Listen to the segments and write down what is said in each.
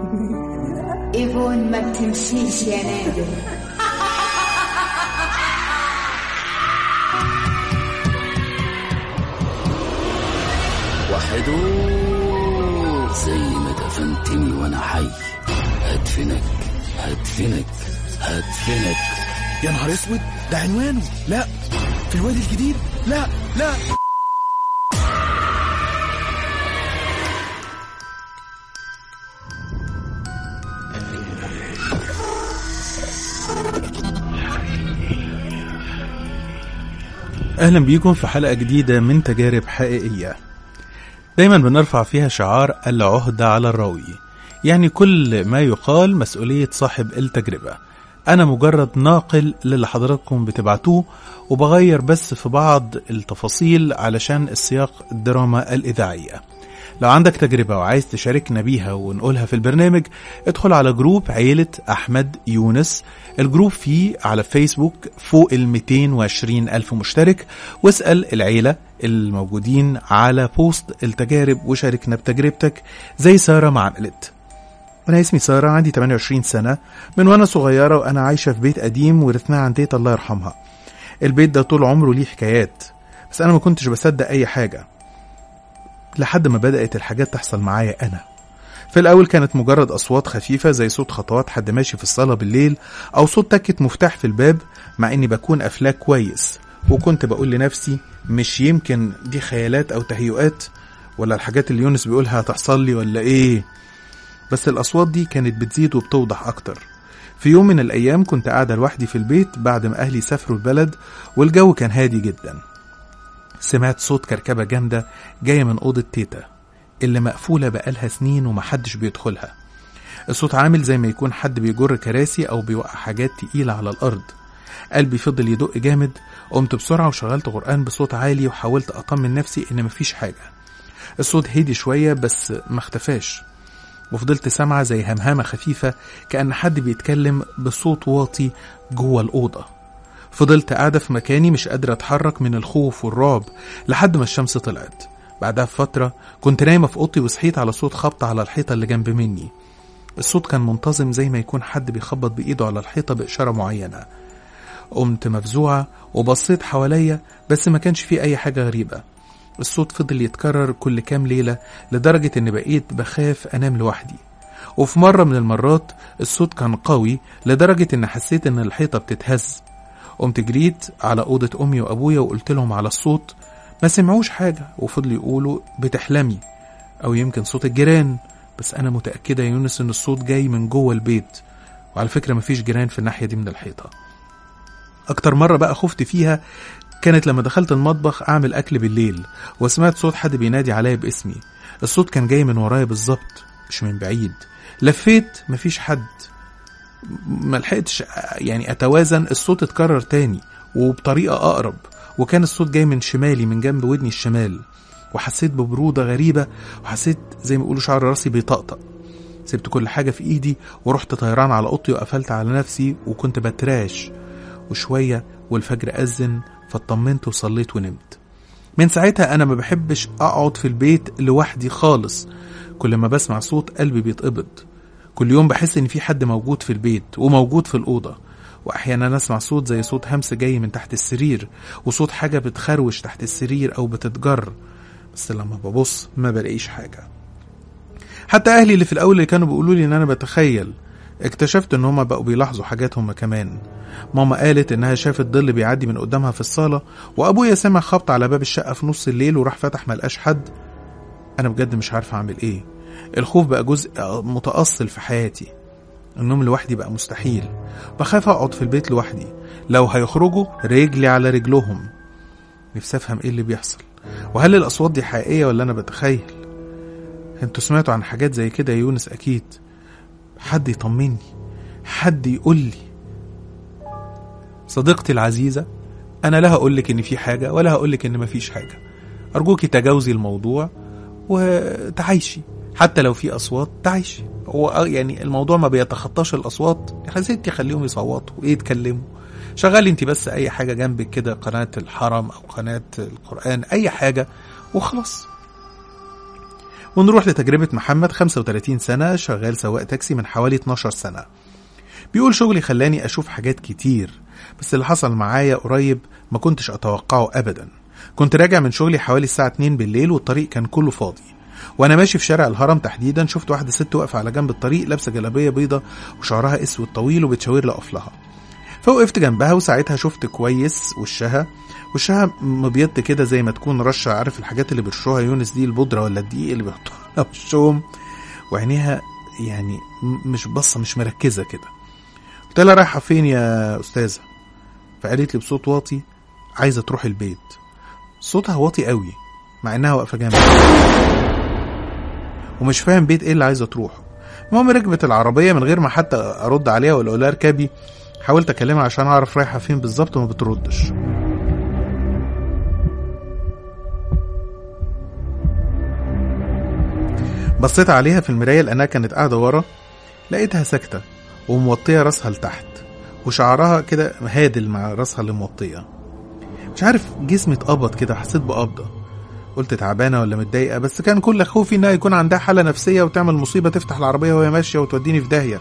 ايفون ما بتمشيش يا نادر وحدو زي ما دفنتني وانا حي هدفنك هدفنك هدفنك يا نهار اسود ده عنوانه لا في الوادي الجديد لا لا أهلا بيكم في حلقة جديدة من تجارب حقيقية دايما بنرفع فيها شعار العهدة على الراوي يعني كل ما يقال مسؤولية صاحب التجربة أنا مجرد ناقل للي حضراتكم بتبعتوه وبغير بس في بعض التفاصيل علشان السياق الدراما الإذاعية لو عندك تجربة وعايز تشاركنا بيها ونقولها في البرنامج ادخل على جروب عيلة أحمد يونس الجروب فيه على فيسبوك فوق ال 220 ألف مشترك واسأل العيلة الموجودين على بوست التجارب وشاركنا بتجربتك زي سارة ما عملت أنا اسمي سارة عندي 28 سنة من وأنا صغيرة وأنا عايشة في بيت قديم ورثناه عن تيتا الله يرحمها البيت ده طول عمره ليه حكايات بس أنا ما كنتش بصدق أي حاجة لحد ما بدأت الحاجات تحصل معايا أنا في الأول كانت مجرد أصوات خفيفة زي صوت خطوات حد ماشي في الصالة بالليل أو صوت تكة مفتاح في الباب مع إني بكون أفلاك كويس وكنت بقول لنفسي مش يمكن دي خيالات أو تهيؤات ولا الحاجات اللي يونس بيقولها هتحصل لي ولا إيه بس الأصوات دي كانت بتزيد وبتوضح أكتر في يوم من الأيام كنت قاعدة لوحدي في البيت بعد ما أهلي سافروا البلد والجو كان هادي جدا سمعت صوت كركبة جامدة جاية من أوضة تيتا اللي مقفولة بقالها سنين ومحدش بيدخلها الصوت عامل زي ما يكون حد بيجر كراسي أو بيوقع حاجات تقيلة على الأرض قلبي فضل يدق جامد قمت بسرعة وشغلت قرآن بصوت عالي وحاولت أطمن نفسي إن مفيش حاجة الصوت هدي شوية بس ما اختفاش وفضلت سامعة زي همهمة خفيفة كأن حد بيتكلم بصوت واطي جوه الأوضة فضلت قاعدة في مكاني مش قادرة أتحرك من الخوف والرعب لحد ما الشمس طلعت بعدها بفترة كنت نايمة في أوضتي وصحيت على صوت خبط على الحيطة اللي جنب مني الصوت كان منتظم زي ما يكون حد بيخبط بإيده على الحيطة بإشارة معينة قمت مفزوعة وبصيت حواليا بس ما كانش فيه أي حاجة غريبة الصوت فضل يتكرر كل كام ليلة لدرجة إن بقيت بخاف أنام لوحدي وفي مرة من المرات الصوت كان قوي لدرجة إن حسيت إن الحيطة بتتهز قمت جريت على أوضة أمي وأبويا وقلت لهم على الصوت ما سمعوش حاجة وفضلوا يقولوا بتحلمي أو يمكن صوت الجيران بس أنا متأكدة يا يونس إن الصوت جاي من جوه البيت وعلى فكرة مفيش جيران في الناحية دي من الحيطة أكتر مرة بقى خفت فيها كانت لما دخلت المطبخ أعمل أكل بالليل وسمعت صوت حد بينادي عليا باسمي الصوت كان جاي من ورايا بالظبط مش من بعيد لفيت مفيش حد ملحقتش يعني أتوازن الصوت اتكرر تاني وبطريقة أقرب وكان الصوت جاي من شمالي من جنب ودني الشمال وحسيت ببرودة غريبة وحسيت زي ما يقولوا شعر راسي بيطقطق سبت كل حاجة في إيدي ورحت طيران على أوضتي وقفلت على نفسي وكنت بتراش وشوية والفجر أذن فاطمنت وصليت ونمت من ساعتها أنا ما بحبش أقعد في البيت لوحدي خالص كل ما بسمع صوت قلبي بيتقبض كل يوم بحس إن في حد موجود في البيت وموجود في الأوضة وأحيانا أسمع صوت زي صوت همس جاي من تحت السرير وصوت حاجة بتخروش تحت السرير أو بتتجر بس لما ببص ما بلاقيش حاجة حتى أهلي اللي في الأول اللي كانوا بيقولوا لي إن أنا بتخيل اكتشفت إن هما بقوا بيلاحظوا حاجات هما كمان ماما قالت إنها شافت ظل بيعدي من قدامها في الصالة وأبويا سمع خبط على باب الشقة في نص الليل وراح فتح ملقاش حد أنا بجد مش عارف أعمل إيه الخوف بقى جزء متأصل في حياتي النوم لوحدي بقى مستحيل بخاف أقعد في البيت لوحدي لو هيخرجوا رجلي على رجلهم نفسي أفهم إيه اللي بيحصل وهل الأصوات دي حقيقية ولا أنا بتخيل انتوا سمعتوا عن حاجات زي كده يا يونس أكيد حد يطمني حد يقول لي صديقتي العزيزة أنا لا هقولك إن في حاجة ولا هقولك إن مفيش حاجة أرجوكي تجاوزي الموضوع وتعايشي حتى لو في أصوات تعيشي هو يعني الموضوع ما بيتخطاش الأصوات يا ستي خليهم يصوتوا وإيه يتكلموا شغلي انت بس أي حاجة جنبك كده قناة الحرم أو قناة القرآن أي حاجة وخلاص ونروح لتجربة محمد 35 سنة شغال سواق تاكسي من حوالي 12 سنة بيقول شغلي خلاني أشوف حاجات كتير بس اللي حصل معايا قريب ما كنتش أتوقعه أبدا كنت راجع من شغلي حوالي الساعة 2 بالليل والطريق كان كله فاضي وانا ماشي في شارع الهرم تحديدا شفت واحده ست واقفه على جنب الطريق لابسه جلابيه بيضه وشعرها اسود طويل وبتشاور لي اقف لها فوقفت جنبها وساعتها شفت كويس وشها وشها مبيض كده زي ما تكون رشه عارف الحاجات اللي بيرشوها يونس دي البودره ولا الدقيق اللي بيحطوها على وشهم وعينيها يعني م- مش باصه مش مركزه كده قلت لها رايحه فين يا استاذه فقالت لي بصوت واطي عايزه تروح البيت صوتها واطي قوي مع انها واقفه جنبي ومش فاهم بيت ايه اللي عايزه تروحه المهم ركبت العربيه من غير ما حتى ارد عليها ولا اقول لها اركبي حاولت اكلمها عشان اعرف رايحه فين بالظبط وما بتردش بصيت عليها في المرايه لانها كانت قاعده ورا لقيتها ساكته وموطيه راسها لتحت وشعرها كده هادل مع راسها اللي موطيه مش عارف جسمي اتقبض كده حسيت بقبضه قلت تعبانه ولا متضايقه بس كان كل خوفي انها يكون عندها حاله نفسيه وتعمل مصيبه تفتح العربيه وهي ماشيه وتوديني في داهيه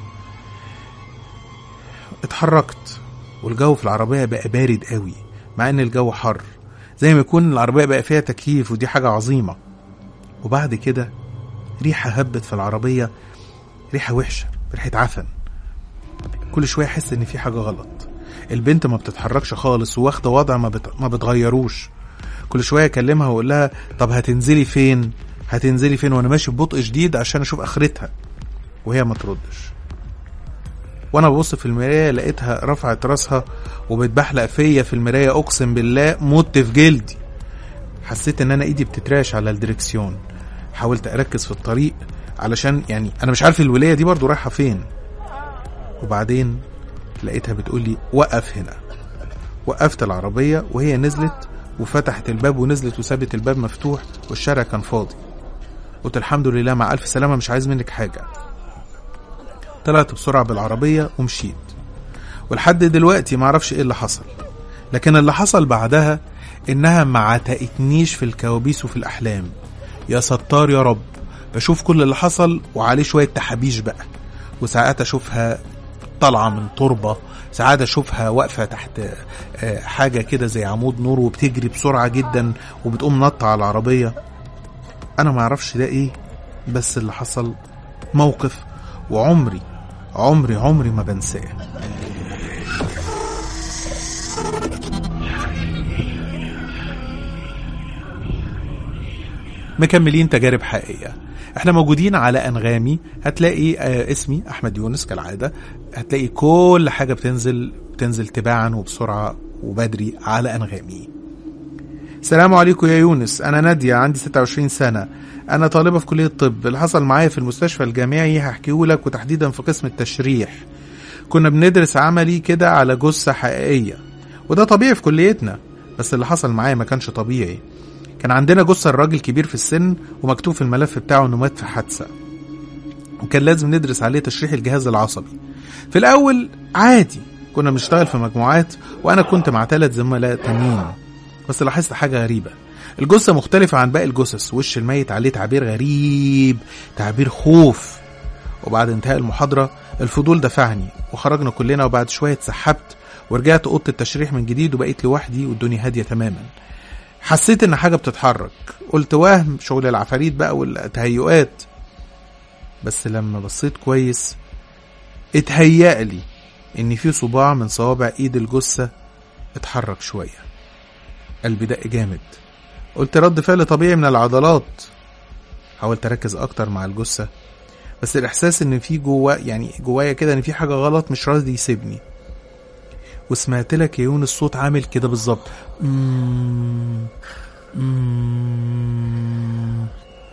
اتحركت والجو في العربيه بقى بارد قوي مع ان الجو حر زي ما يكون العربيه بقى فيها تكييف ودي حاجه عظيمه وبعد كده ريحه هبت في العربيه ريحه وحشه ريحه عفن كل شويه احس ان في حاجه غلط البنت ما بتتحركش خالص وواخده وضع ما, بت... ما بتغيروش كل شويه اكلمها واقول لها طب هتنزلي فين هتنزلي فين وانا ماشي ببطء شديد عشان اشوف اخرتها وهي ما تردش وانا ببص في المرايه لقيتها رفعت راسها وبتبحلق فيا في المرايه اقسم بالله مت في جلدي حسيت ان انا ايدي بتتراش على الدركسيون حاولت اركز في الطريق علشان يعني انا مش عارف الولايه دي برضو رايحه فين وبعدين لقيتها بتقول لي وقف هنا وقفت العربيه وهي نزلت وفتحت الباب ونزلت وسابت الباب مفتوح والشارع كان فاضي قلت الحمد لله مع ألف سلامة مش عايز منك حاجة طلعت بسرعة بالعربية ومشيت ولحد دلوقتي معرفش ايه اللي حصل لكن اللي حصل بعدها انها ما عتقتنيش في الكوابيس وفي الاحلام يا ستار يا رب بشوف كل اللي حصل وعليه شوية تحابيش بقى وساعات اشوفها طالعة من تربة ساعات اشوفها واقفة تحت آه، حاجة كده زي عمود نور وبتجري بسرعة جدا وبتقوم نطة على العربية انا ما اعرفش ده ايه بس اللي حصل موقف وعمري عمري عمري ما بنساه مكملين تجارب حقيقية احنا موجودين على انغامي هتلاقي آه اسمي احمد يونس كالعادة هتلاقي كل حاجة بتنزل بتنزل تباعا وبسرعة وبدري على انغامي السلام عليكم يا يونس انا نادية عندي 26 سنة انا طالبة في كلية الطب اللي حصل معايا في المستشفى الجامعي هحكيه لك وتحديدا في قسم التشريح كنا بندرس عملي كده على جثة حقيقية وده طبيعي في كليتنا بس اللي حصل معايا ما كانش طبيعي كان عندنا جثة الراجل كبير في السن ومكتوب في الملف بتاعه انه مات في حادثة وكان لازم ندرس عليه تشريح الجهاز العصبي في الاول عادي كنا بنشتغل في مجموعات وانا كنت مع ثلاث زملاء تانيين بس لاحظت حاجة غريبة الجثة مختلفة عن باقي الجثث وش الميت عليه تعبير غريب تعبير خوف وبعد انتهاء المحاضرة الفضول دفعني وخرجنا كلنا وبعد شوية اتسحبت ورجعت أوضة التشريح من جديد وبقيت لوحدي والدنيا هادية تماما حسيت ان حاجة بتتحرك قلت وهم شغل العفاريت بقى والتهيؤات بس لما بصيت كويس اتهيألي ان في صباع من صوابع ايد الجثة اتحرك شوية قلبي دق جامد قلت رد فعل طبيعي من العضلات حاولت اركز اكتر مع الجثة بس الاحساس ان في جوا يعني جوايا كده ان في حاجة غلط مش راضي يسيبني وسمعت لك يا يونس صوت عامل كده بالظبط مم. مم.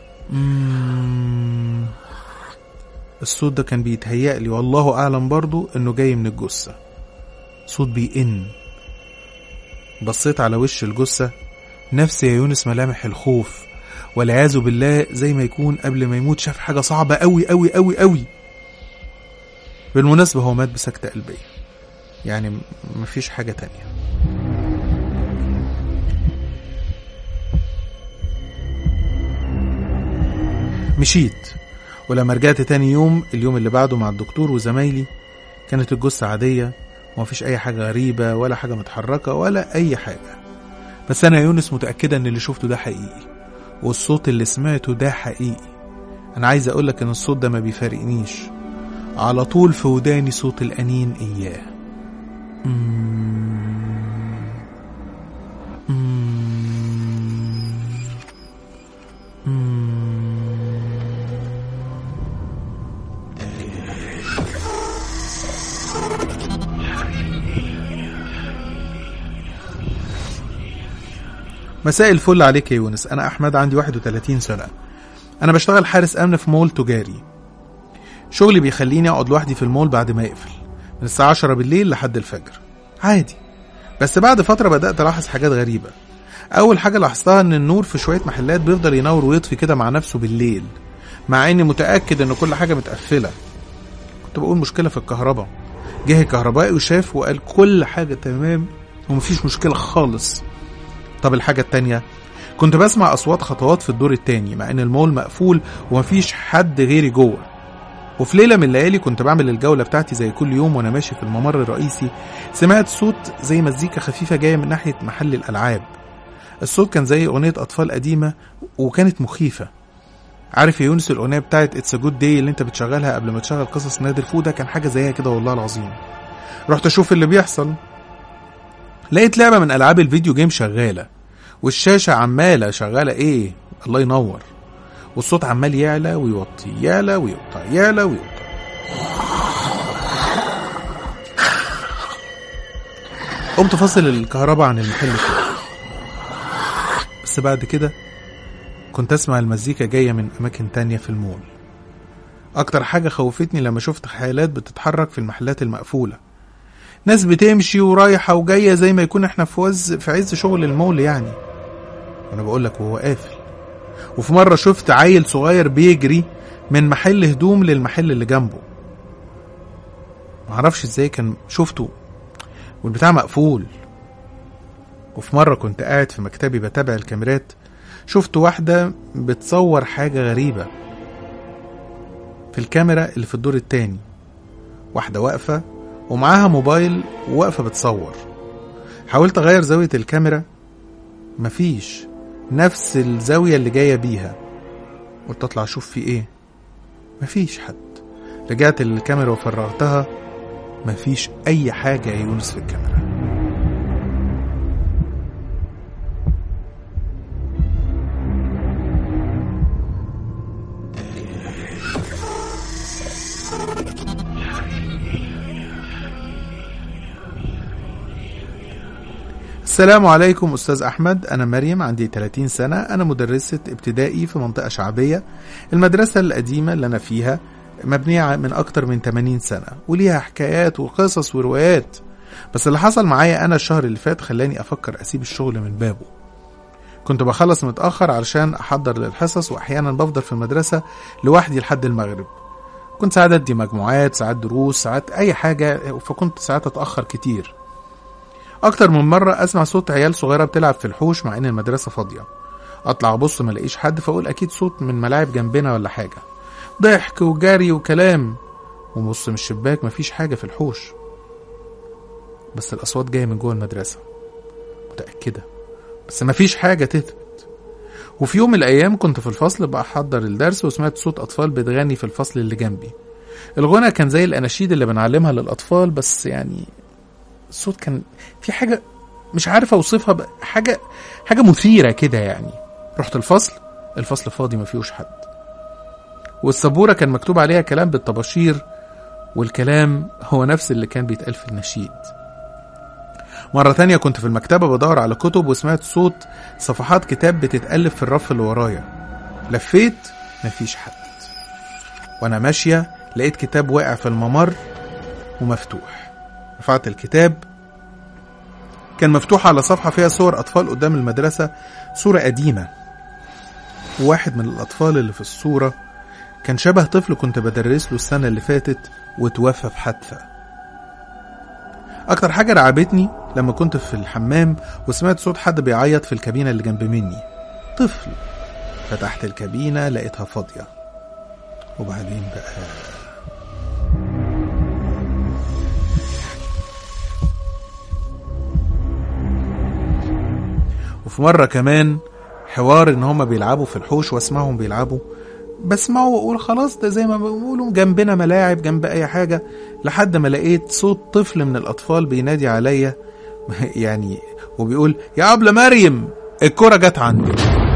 مم. الصوت ده كان بيتهيأ لي والله أعلم برضو إنه جاي من الجثة صوت بيئن بصيت على وش الجثة نفس يا يونس ملامح الخوف والعياذ بالله زي ما يكون قبل ما يموت شاف حاجة صعبة أوي أوي أوي أوي بالمناسبة هو مات بسكتة قلبية يعني م- مفيش حاجة تانية مشيت ولما رجعت تاني يوم اليوم اللي بعده مع الدكتور وزمايلي كانت الجثة عادية ومفيش أي حاجة غريبة ولا حاجة متحركة ولا أي حاجة بس أنا يا يونس متأكدة إن اللي شفته ده حقيقي والصوت اللي سمعته ده حقيقي أنا عايز أقولك إن الصوت ده ما بيفارقنيش على طول في وداني صوت الأنين إياه مم. مم. مم. مساء الفل عليك يا يونس أنا أحمد عندي 31 سنة أنا بشتغل حارس أمن في مول تجاري شغلي بيخليني أقعد لوحدي في المول بعد ما يقفل من الساعة 10 بالليل لحد الفجر عادي بس بعد فترة بدأت ألاحظ حاجات غريبة أول حاجة لاحظتها إن النور في شوية محلات بيفضل ينور ويطفي كده مع نفسه بالليل مع إني متأكد إن كل حاجة متقفلة كنت بقول مشكلة في الكهرباء جه الكهربائي وشاف وقال كل حاجة تمام ومفيش مشكلة خالص طب الحاجة التانية كنت بسمع أصوات خطوات في الدور التاني مع إن المول مقفول ومفيش حد غيري جوه وفي ليلة من الليالي كنت بعمل الجولة بتاعتي زي كل يوم وأنا ماشي في الممر الرئيسي سمعت صوت زي مزيكا خفيفة جاية من ناحية محل الألعاب الصوت كان زي أغنية أطفال قديمة وكانت مخيفة عارف يا يونس الأغنية بتاعت اتس جود داي اللي أنت بتشغلها قبل ما تشغل قصص نادر فوده كان حاجة زيها كده والله العظيم رحت أشوف اللي بيحصل لقيت لعبة من ألعاب الفيديو جيم شغالة والشاشة عمالة شغالة إيه الله ينور والصوت عمال يعلى ويوطي يعلى ويوطى يعلى ويوطى قمت فاصل الكهرباء عن المحل كله بس بعد كده كنت اسمع المزيكا جاية من أماكن تانية في المول أكتر حاجة خوفتني لما شفت خيالات بتتحرك في المحلات المقفولة ناس بتمشي ورايحة وجاية زي ما يكون احنا في وز في عز شغل المول يعني وانا بقول لك وهو قافل وفي مرة شفت عيل صغير بيجري من محل هدوم للمحل اللي جنبه معرفش ازاي كان شفته والبتاع مقفول وفي مرة كنت قاعد في مكتبي بتابع الكاميرات شفت واحدة بتصور حاجة غريبة في الكاميرا اللي في الدور التاني واحدة واقفة ومعاها موبايل وواقفة بتصور حاولت أغير زاوية الكاميرا مفيش نفس الزاوية اللي جاية بيها قلت أطلع أشوف في إيه مفيش حد رجعت للكاميرا وفرغتها مفيش أي حاجة يا يونس في الكاميرا السلام عليكم أستاذ أحمد أنا مريم عندي 30 سنة أنا مدرسة ابتدائي في منطقة شعبية المدرسة القديمة اللي أنا فيها مبنية من أكتر من 80 سنة وليها حكايات وقصص وروايات بس اللي حصل معايا أنا الشهر اللي فات خلاني أفكر أسيب الشغل من بابه كنت بخلص متأخر علشان أحضر للحصص وأحيانا بفضل في المدرسة لوحدي لحد المغرب كنت ساعات أدي مجموعات ساعات دروس ساعات أي حاجة فكنت ساعات أتأخر كتير أكتر من مرة أسمع صوت عيال صغيرة بتلعب في الحوش مع إن المدرسة فاضية أطلع أبص ما الاقيش حد فأقول أكيد صوت من ملاعب جنبنا ولا حاجة ضحك وجري وكلام وبص من الشباك مفيش حاجة في الحوش بس الأصوات جاية من جوه المدرسة متأكدة بس مفيش حاجة تثبت وفي يوم من الأيام كنت في الفصل بحضر الدرس وسمعت صوت أطفال بتغني في الفصل اللي جنبي الغنى كان زي الأناشيد اللي بنعلمها للأطفال بس يعني الصوت كان في حاجة مش عارف أوصفها ب- حاجة حاجة مثيرة كده يعني رحت الفصل الفصل فاضي ما فيهوش حد والسبورة كان مكتوب عليها كلام بالطباشير والكلام هو نفس اللي كان بيتقال في النشيد مرة تانية كنت في المكتبة بدور على كتب وسمعت صوت صفحات كتاب بتتألف في الرف اللي ورايا لفيت مفيش حد وانا ماشية لقيت كتاب واقع في الممر ومفتوح رفعت الكتاب كان مفتوح على صفحة فيها صور أطفال قدام المدرسة صورة قديمة وواحد من الأطفال اللي في الصورة كان شبه طفل كنت بدرس له السنة اللي فاتت وتوفى في حادثة أكتر حاجة رعبتني لما كنت في الحمام وسمعت صوت حد بيعيط في الكابينة اللي جنب مني طفل فتحت الكابينة لقيتها فاضية وبعدين بقى وفي مرة كمان حوار ان هما بيلعبوا في الحوش واسمعهم بيلعبوا بسمعه واقول خلاص ده زي ما بيقولوا جنبنا ملاعب جنب اي حاجة لحد ما لقيت صوت طفل من الاطفال بينادي عليا يعني وبيقول يا ابله مريم الكرة جت عندي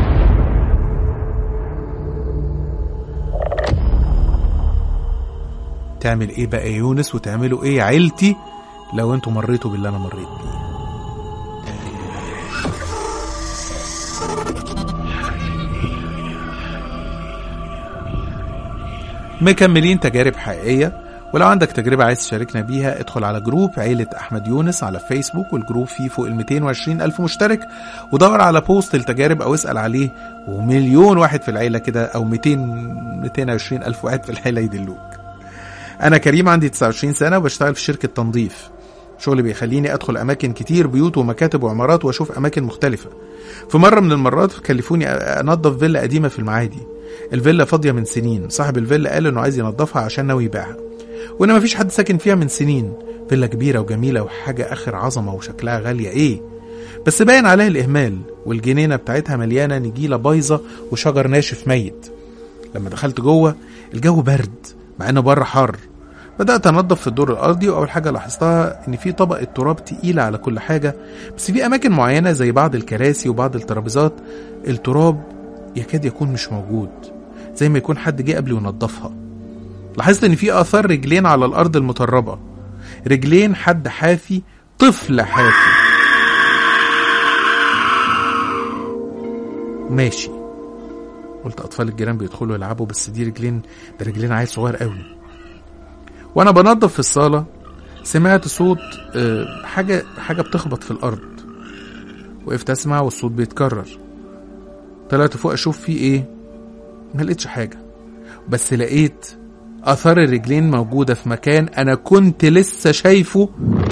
تعمل ايه بقى يا يونس وتعملوا ايه يا عيلتي لو انتوا مريتوا باللي انا مريت بيه مكملين تجارب حقيقية ولو عندك تجربة عايز تشاركنا بيها ادخل على جروب عيلة أحمد يونس على فيسبوك والجروب فيه فوق ال 220 ألف مشترك ودور على بوست التجارب أو اسأل عليه ومليون واحد في العيلة كده أو 200 220 ألف واحد في العيلة يدلوك أنا كريم عندي 29 سنة وبشتغل في شركة تنظيف شغلي بيخليني أدخل أماكن كتير بيوت ومكاتب وعمارات وأشوف أماكن مختلفة في مرة من المرات كلفوني أنظف فيلا قديمة في المعادي الفيلا فاضية من سنين صاحب الفيلا قال إنه عايز ينظفها عشان ناوي يبيعها وإن مفيش حد ساكن فيها من سنين فيلا كبيرة وجميلة وحاجة آخر عظمة وشكلها غالية إيه بس باين عليها الإهمال والجنينة بتاعتها مليانة نجيلة بايظة وشجر ناشف ميت لما دخلت جوه الجو برد مع إنه بره حر بدأت أنظف في الدور الأرضي وأول حاجة لاحظتها إن في طبقة تراب تقيلة على كل حاجة بس في أماكن معينة زي بعض الكراسي وبعض الترابيزات التراب يكاد يكون مش موجود زي ما يكون حد جه قبل ونضفها لاحظت إن في آثار رجلين على الأرض المتربة رجلين حد حافي طفل حافي ماشي قلت أطفال الجيران بيدخلوا يلعبوا بس دي رجلين ده رجلين عيل صغير قوي وانا بنظف في الصالة سمعت صوت آه، حاجة حاجة بتخبط في الأرض وقفت أسمع والصوت بيتكرر طلعت فوق أشوف فيه إيه ما لقيتش حاجة بس لقيت آثار الرجلين موجودة في مكان أنا كنت لسه شايفه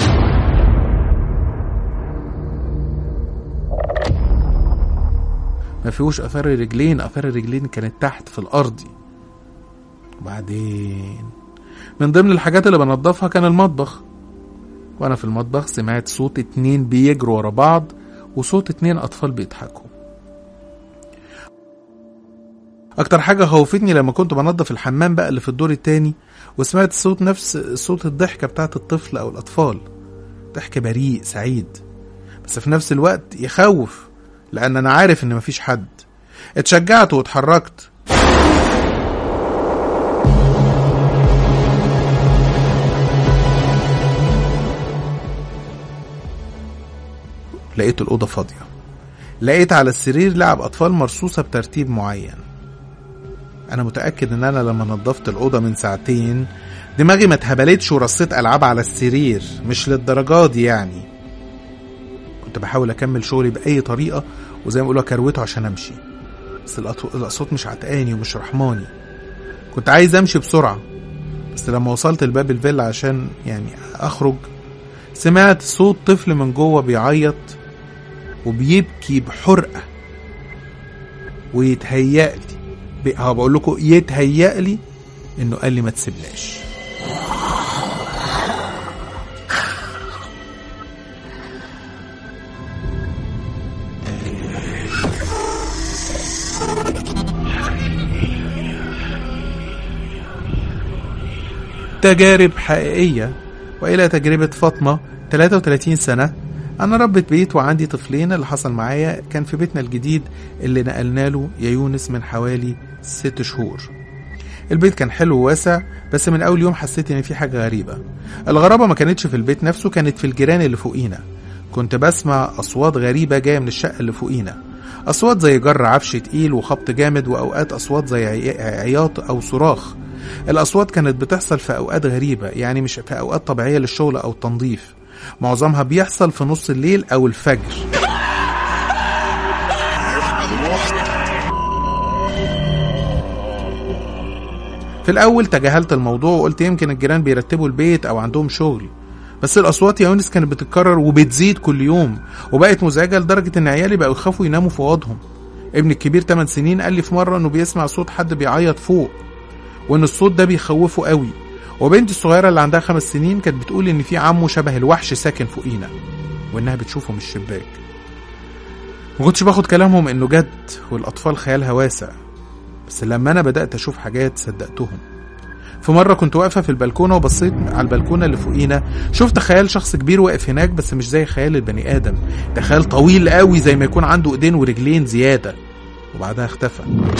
ما فيهوش آثار الرجلين آثار الرجلين كانت تحت في الأرض وبعدين من ضمن الحاجات اللي بنضفها كان المطبخ وانا في المطبخ سمعت صوت اتنين بيجروا ورا بعض وصوت اتنين اطفال بيضحكوا اكتر حاجة خوفتني لما كنت بنضف الحمام بقى اللي في الدور التاني وسمعت صوت نفس صوت الضحكة بتاعت الطفل او الاطفال ضحك بريء سعيد بس في نفس الوقت يخوف لان انا عارف ان مفيش حد اتشجعت واتحركت لقيت الأوضة فاضية لقيت على السرير لعب أطفال مرصوصة بترتيب معين أنا متأكد إن أنا لما نظفت الأوضة من ساعتين دماغي ما اتهبلتش ورصيت ألعاب على السرير مش للدرجة دي يعني كنت بحاول أكمل شغلي بأي طريقة وزي ما بيقولوا كروته عشان أمشي بس الأط- الأصوات مش عتقاني ومش رحماني كنت عايز أمشي بسرعة بس لما وصلت لباب الفيلا عشان يعني أخرج سمعت صوت طفل من جوه بيعيط وبيبكي بحرقة ويتهيألي ب- ها بقول لكم يتهيألي انه قال لي ما تسيبناش تجارب حقيقية وإلى تجربة فاطمة 33 سنة أنا ربة بيت وعندي طفلين اللي حصل معايا كان في بيتنا الجديد اللي نقلنا له يا يونس من حوالي ست شهور البيت كان حلو وواسع بس من أول يوم حسيت إن في حاجة غريبة الغرابة ما كانتش في البيت نفسه كانت في الجيران اللي فوقينا كنت بسمع أصوات غريبة جاية من الشقة اللي فوقينا أصوات زي جر عفش تقيل وخبط جامد وأوقات أصوات زي عي- عياط أو صراخ الأصوات كانت بتحصل في أوقات غريبة يعني مش في أوقات طبيعية للشغل أو التنظيف معظمها بيحصل في نص الليل أو الفجر في الأول تجاهلت الموضوع وقلت يمكن الجيران بيرتبوا البيت أو عندهم شغل بس الأصوات يا يونس كانت بتتكرر وبتزيد كل يوم وبقت مزعجة لدرجة إن عيالي بقوا يخافوا يناموا في أوضهم ابني الكبير 8 سنين قال لي في مرة إنه بيسمع صوت حد بيعيط فوق وان الصوت ده بيخوفه قوي وبنتي الصغيره اللي عندها خمس سنين كانت بتقول ان في عمه شبه الوحش ساكن فوقينا وانها بتشوفه من الشباك ما كنتش باخد كلامهم انه جد والاطفال خيالها واسع بس لما انا بدات اشوف حاجات صدقتهم في مرة كنت واقفة في البلكونة وبصيت على البلكونة اللي فوقينا شفت خيال شخص كبير واقف هناك بس مش زي خيال البني آدم ده خيال طويل قوي زي ما يكون عنده ايدين ورجلين زيادة وبعدها اختفى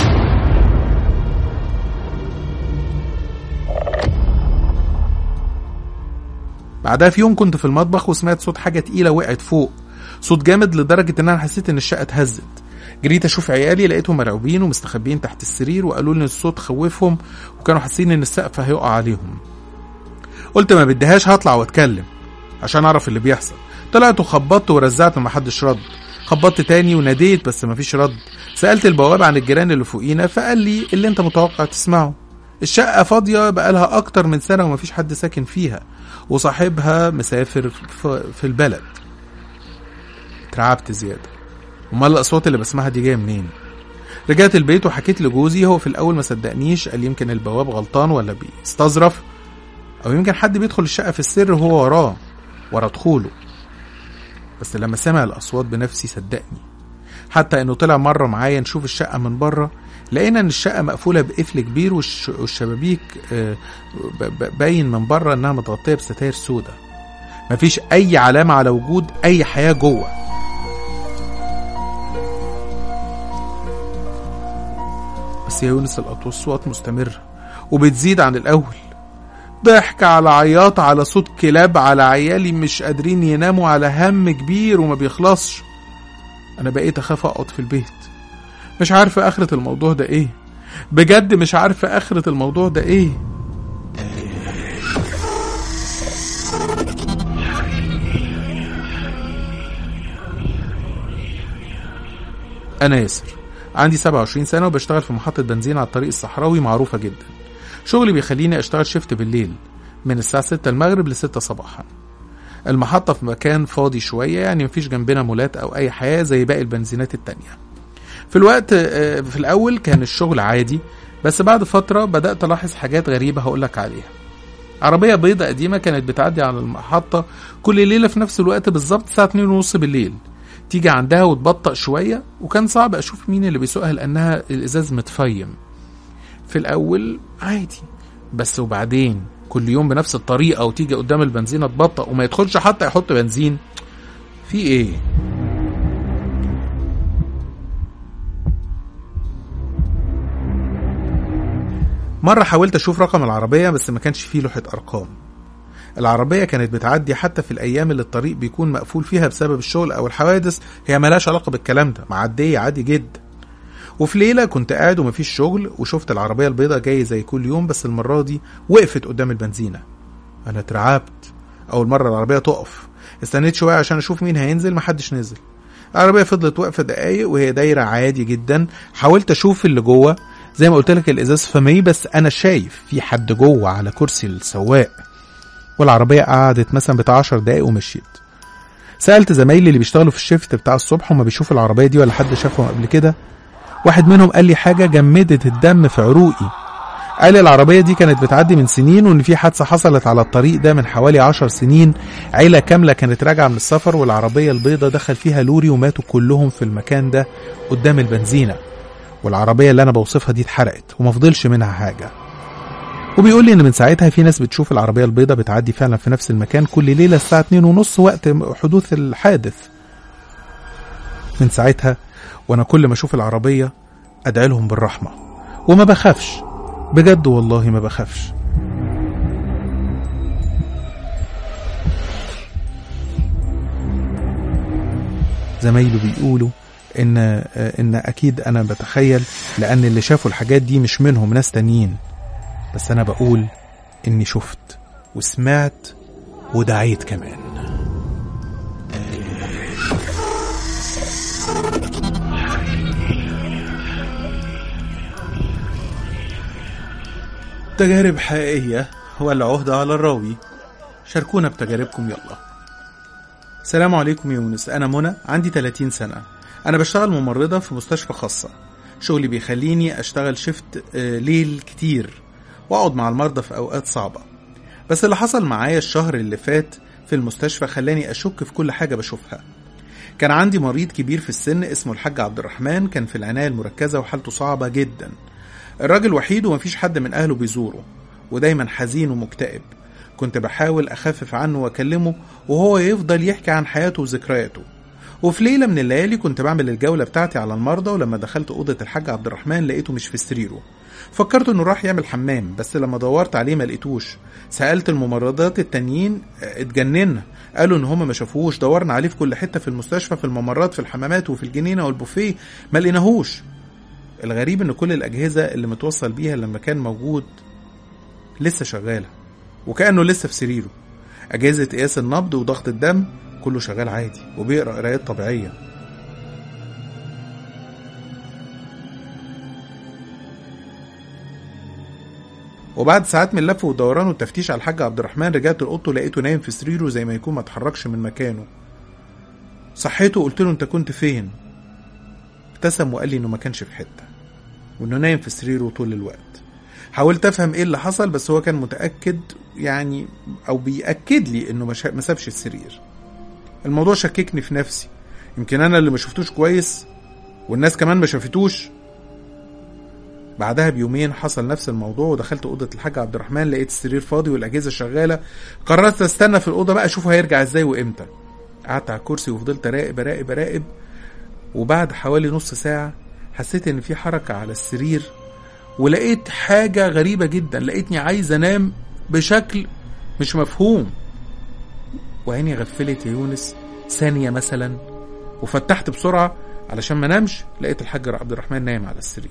بعدها في يوم كنت في المطبخ وسمعت صوت حاجة تقيلة وقعت فوق صوت جامد لدرجة ان انا حسيت ان الشقة اتهزت جريت اشوف عيالي لقيتهم مرعوبين ومستخبيين تحت السرير وقالوا لي ان الصوت خوفهم وكانوا حاسين ان السقف هيقع عليهم قلت ما بديهاش هطلع واتكلم عشان اعرف اللي بيحصل طلعت وخبطت ورزعت ومحدش رد خبطت تاني وناديت بس مفيش رد سألت البواب عن الجيران اللي فوقينا فقال لي اللي انت متوقع تسمعه الشقة فاضية بقالها أكتر من سنة ومفيش حد ساكن فيها وصاحبها مسافر في في البلد اترعبت زيادة امال الاصوات اللي بسمعها دي جايه منين رجعت البيت وحكيت لجوزي هو في الاول ما صدقنيش قال يمكن البواب غلطان ولا بيستظرف او يمكن حد بيدخل الشقه في السر وهو وراه ورا دخوله بس لما سمع الاصوات بنفسي صدقني حتى انه طلع مره معايا نشوف الشقه من بره لقينا ان الشقه مقفوله بقفل كبير والش... والشبابيك آه، ب... ب... باين من بره انها متغطيه بستاير سودا مفيش اي علامه على وجود اي حياه جوه بس يا يونس الأصوات مستمرة وبتزيد عن الأول ضحك على عياط على صوت كلاب على عيالي مش قادرين يناموا على هم كبير وما بيخلصش أنا بقيت أخاف أقعد في البيت مش عارفة آخرة الموضوع ده إيه بجد مش عارفة آخرة الموضوع ده إيه أنا ياسر عندي 27 سنة وبشتغل في محطة بنزين على الطريق الصحراوي معروفة جدا شغلي بيخليني أشتغل شيفت بالليل من الساعة 6 المغرب ل 6 صباحا المحطة في مكان فاضي شوية يعني مفيش جنبنا مولات أو أي حياة زي باقي البنزينات التانية في الوقت آه، في الأول كان الشغل عادي بس بعد فترة بدأت ألاحظ حاجات غريبة هقولك عليها عربية بيضة قديمة كانت بتعدي على المحطة كل ليلة في نفس الوقت بالظبط الساعة 2 ونص بالليل تيجي عندها وتبطأ شوية وكان صعب أشوف مين اللي بيسوقها لأنها الإزاز متفيم في الأول عادي بس وبعدين كل يوم بنفس الطريقة وتيجي قدام البنزينة تبطأ وما يدخلش حتى يحط بنزين في إيه؟ مرة حاولت أشوف رقم العربية بس ما كانش فيه لوحة أرقام العربية كانت بتعدي حتى في الأيام اللي الطريق بيكون مقفول فيها بسبب الشغل أو الحوادث هي ملهاش علاقة بالكلام ده معدية عادي جدا وفي ليلة كنت قاعد ومفيش شغل وشفت العربية البيضاء جاية زي كل يوم بس المرة دي وقفت قدام البنزينة أنا اترعبت أول مرة العربية تقف استنيت شوية عشان أشوف مين هينزل محدش نزل العربية فضلت واقفة دقايق وهي دايرة عادي جدا حاولت أشوف اللي جوه زي ما قلت لك الإزاز فمي بس أنا شايف في حد جوه على كرسي السواق والعربية قعدت مثلا بتاع 10 دقايق ومشيت سألت زمايلي اللي بيشتغلوا في الشيفت بتاع الصبح هما بيشوفوا العربية دي ولا حد شافهم قبل كده واحد منهم قال لي حاجة جمدت الدم في عروقي قال لي العربية دي كانت بتعدي من سنين وإن في حادثة حصلت على الطريق ده من حوالي عشر سنين عيلة كاملة كانت راجعة من السفر والعربية البيضة دخل فيها لوري وماتوا كلهم في المكان ده قدام البنزينة والعربية اللي أنا بوصفها دي اتحرقت ومفضلش منها حاجة وبيقول لي ان من ساعتها في ناس بتشوف العربيه البيضاء بتعدي فعلا في نفس المكان كل ليله الساعه 2 ونص وقت حدوث الحادث من ساعتها وانا كل ما اشوف العربيه ادعي لهم بالرحمه وما بخافش بجد والله ما بخافش زمايله بيقولوا ان ان اكيد انا بتخيل لان اللي شافوا الحاجات دي مش منهم ناس تانيين بس انا بقول اني شفت وسمعت ودعيت كمان تجارب حقيقية ولا عهدة على الراوي شاركونا بتجاربكم يلا السلام عليكم يا يونس أنا منى عندي 30 سنة أنا بشتغل ممرضة في مستشفى خاصة شغلي بيخليني أشتغل شفت آه، ليل كتير وأقعد مع المرضى في أوقات صعبة بس اللي حصل معايا الشهر اللي فات في المستشفى خلاني أشك في كل حاجة بشوفها كان عندي مريض كبير في السن اسمه الحاج عبد الرحمن كان في العناية المركزة وحالته صعبة جدا الراجل وحيد ومفيش حد من أهله بيزوره ودايما حزين ومكتئب كنت بحاول أخفف عنه وأكلمه وهو يفضل يحكي عن حياته وذكرياته وفي ليلة من الليالي كنت بعمل الجولة بتاعتي على المرضى ولما دخلت أوضة الحاج عبد الرحمن لقيته مش في سريره فكرت انه راح يعمل حمام بس لما دورت عليه ما لقيتوش سألت الممرضات التانيين اه، اتجننا قالوا ان هم ما شافوهوش دورنا عليه في كل حتة في المستشفى في الممرات في الحمامات وفي الجنينة والبوفيه ما لقيناهوش الغريب ان كل الاجهزة اللي متوصل بيها لما كان موجود لسه شغالة وكأنه لسه في سريره أجهزة قياس النبض وضغط الدم كله شغال عادي وبيقرأ قرايات طبيعية وبعد ساعات من اللف والدوران والتفتيش على الحاج عبد الرحمن رجعت لأوضته لقيته نايم في سريره زي ما يكون ما اتحركش من مكانه صحيته وقلت له انت كنت فين ابتسم وقال لي انه ما كانش في حته وانه نايم في سريره طول الوقت حاولت افهم ايه اللي حصل بس هو كان متاكد يعني او بياكد لي انه ما شا- ما سابش السرير الموضوع شككني في نفسي يمكن انا اللي ما شفتوش كويس والناس كمان ما شافتوش بعدها بيومين حصل نفس الموضوع ودخلت اوضه الحاج عبد الرحمن لقيت السرير فاضي والاجهزه شغاله قررت استنى في الاوضه بقى اشوفه هيرجع ازاي وامتى قعدت على الكرسي وفضلت اراقب اراقب اراقب وبعد حوالي نص ساعه حسيت ان في حركه على السرير ولقيت حاجه غريبه جدا لقيتني عايز انام بشكل مش مفهوم وعيني غفلت يا يونس ثانيه مثلا وفتحت بسرعه علشان ما نامش لقيت الحاج عبد الرحمن نايم على السرير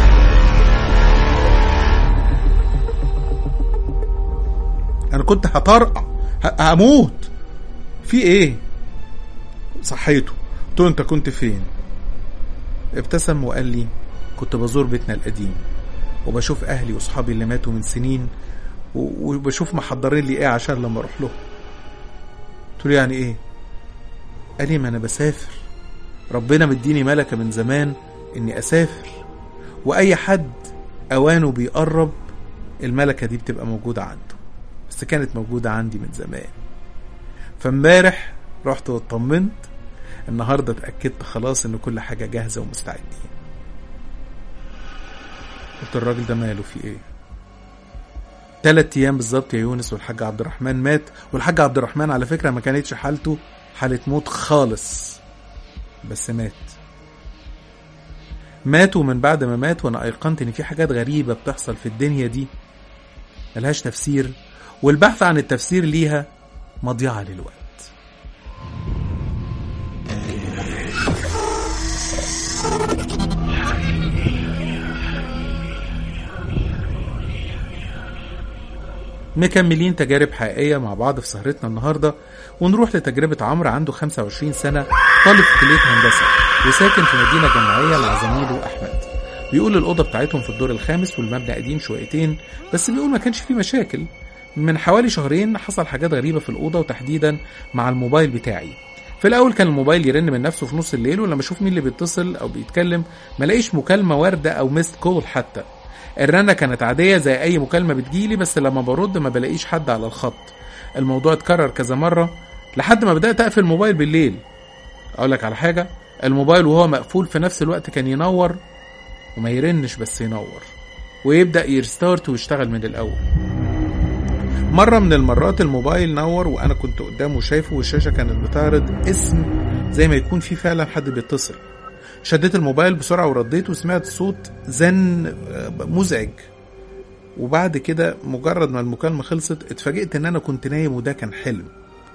انا كنت هطرقع ه- هموت في ايه صحيته قلت له انت كنت فين ابتسم وقال لي كنت بزور بيتنا القديم وبشوف اهلي واصحابي اللي ماتوا من سنين و- وبشوف محضرين لي ايه عشان لما اروح لهم قلت له يعني ايه قال لي ما انا بسافر ربنا مديني ملكه من زمان اني اسافر واي حد اوانه بيقرب الملكه دي بتبقى موجوده عنده بس كانت موجوده عندي من زمان فامبارح رحت واطمنت النهارده اتاكدت خلاص ان كل حاجه جاهزه ومستعدين قلت الراجل ده ماله في ايه تلات ايام بالظبط يا يونس والحاج عبد الرحمن مات والحاج عبد الرحمن على فكره ما كانتش حالته حاله موت خالص بس مات مات ومن بعد ما مات وانا ايقنت ان في حاجات غريبه بتحصل في الدنيا دي ملهاش تفسير والبحث عن التفسير ليها مضيعه للوقت مكملين تجارب حقيقية مع بعض في سهرتنا النهاردة ونروح لتجربة عمرو عنده 25 سنة طالب في كلية هندسة وساكن في مدينة جامعية مع زميله أحمد بيقول الأوضة بتاعتهم في الدور الخامس والمبنى قديم شويتين بس بيقول ما كانش فيه مشاكل من حوالي شهرين حصل حاجات غريبة في الأوضة وتحديدا مع الموبايل بتاعي في الأول كان الموبايل يرن من نفسه في نص الليل ولما أشوف مين اللي بيتصل أو بيتكلم ملاقيش مكالمة واردة أو ميست كول حتى الرنة كانت عادية زي أي مكالمة بتجيلي بس لما برد ما بلاقيش حد على الخط الموضوع اتكرر كذا مرة لحد ما بدأت أقفل الموبايل بالليل أقول لك على حاجة الموبايل وهو مقفول في نفس الوقت كان ينور وما يرنش بس ينور ويبدأ يرستارت ويشتغل من الأول مرة من المرات الموبايل نور وأنا كنت قدامه شايفه والشاشة كانت بتعرض اسم زي ما يكون في فعلا حد بيتصل شديت الموبايل بسرعة ورديت وسمعت صوت زن آه، مزعج وبعد كده مجرد ما المكالمة خلصت اتفاجئت ان انا كنت نايم وده كان حلم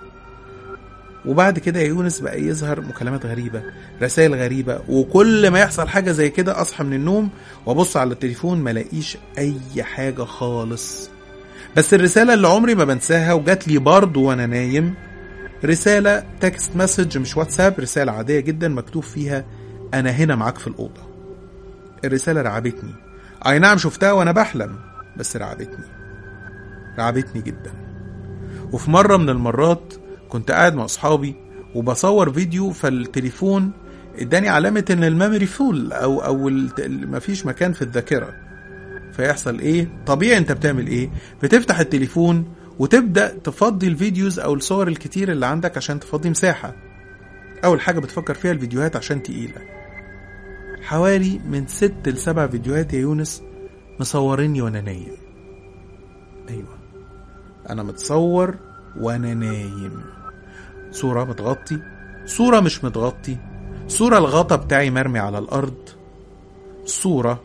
وبعد كده يا يونس بقى يظهر مكالمات غريبة رسائل غريبة وكل ما يحصل حاجة زي كده اصحى من النوم وابص على التليفون ملاقيش اي حاجة خالص بس الرسالة اللي عمري ما بنساها وجات لي برضه وانا نايم رسالة تكست مسج مش واتساب رسالة عادية جدا مكتوب فيها أنا هنا معاك في الأوضة الرسالة رعبتني أي نعم شفتها وأنا بحلم بس رعبتني رعبتني جدا وفي مرة من المرات كنت قاعد مع أصحابي وبصور فيديو فالتليفون اداني علامة إن الميموري فول أو أو الت- مفيش مكان في الذاكرة فيحصل ايه طبيعي انت بتعمل ايه بتفتح التليفون وتبدا تفضي الفيديوز او الصور الكتير اللي عندك عشان تفضي مساحه اول حاجه بتفكر فيها الفيديوهات عشان تقيله حوالي من ست لسبع فيديوهات يا يونس مصوريني وانا نايم ايوه انا متصور وانا نايم صوره متغطي صوره مش متغطي صوره الغطا بتاعي مرمي على الارض صوره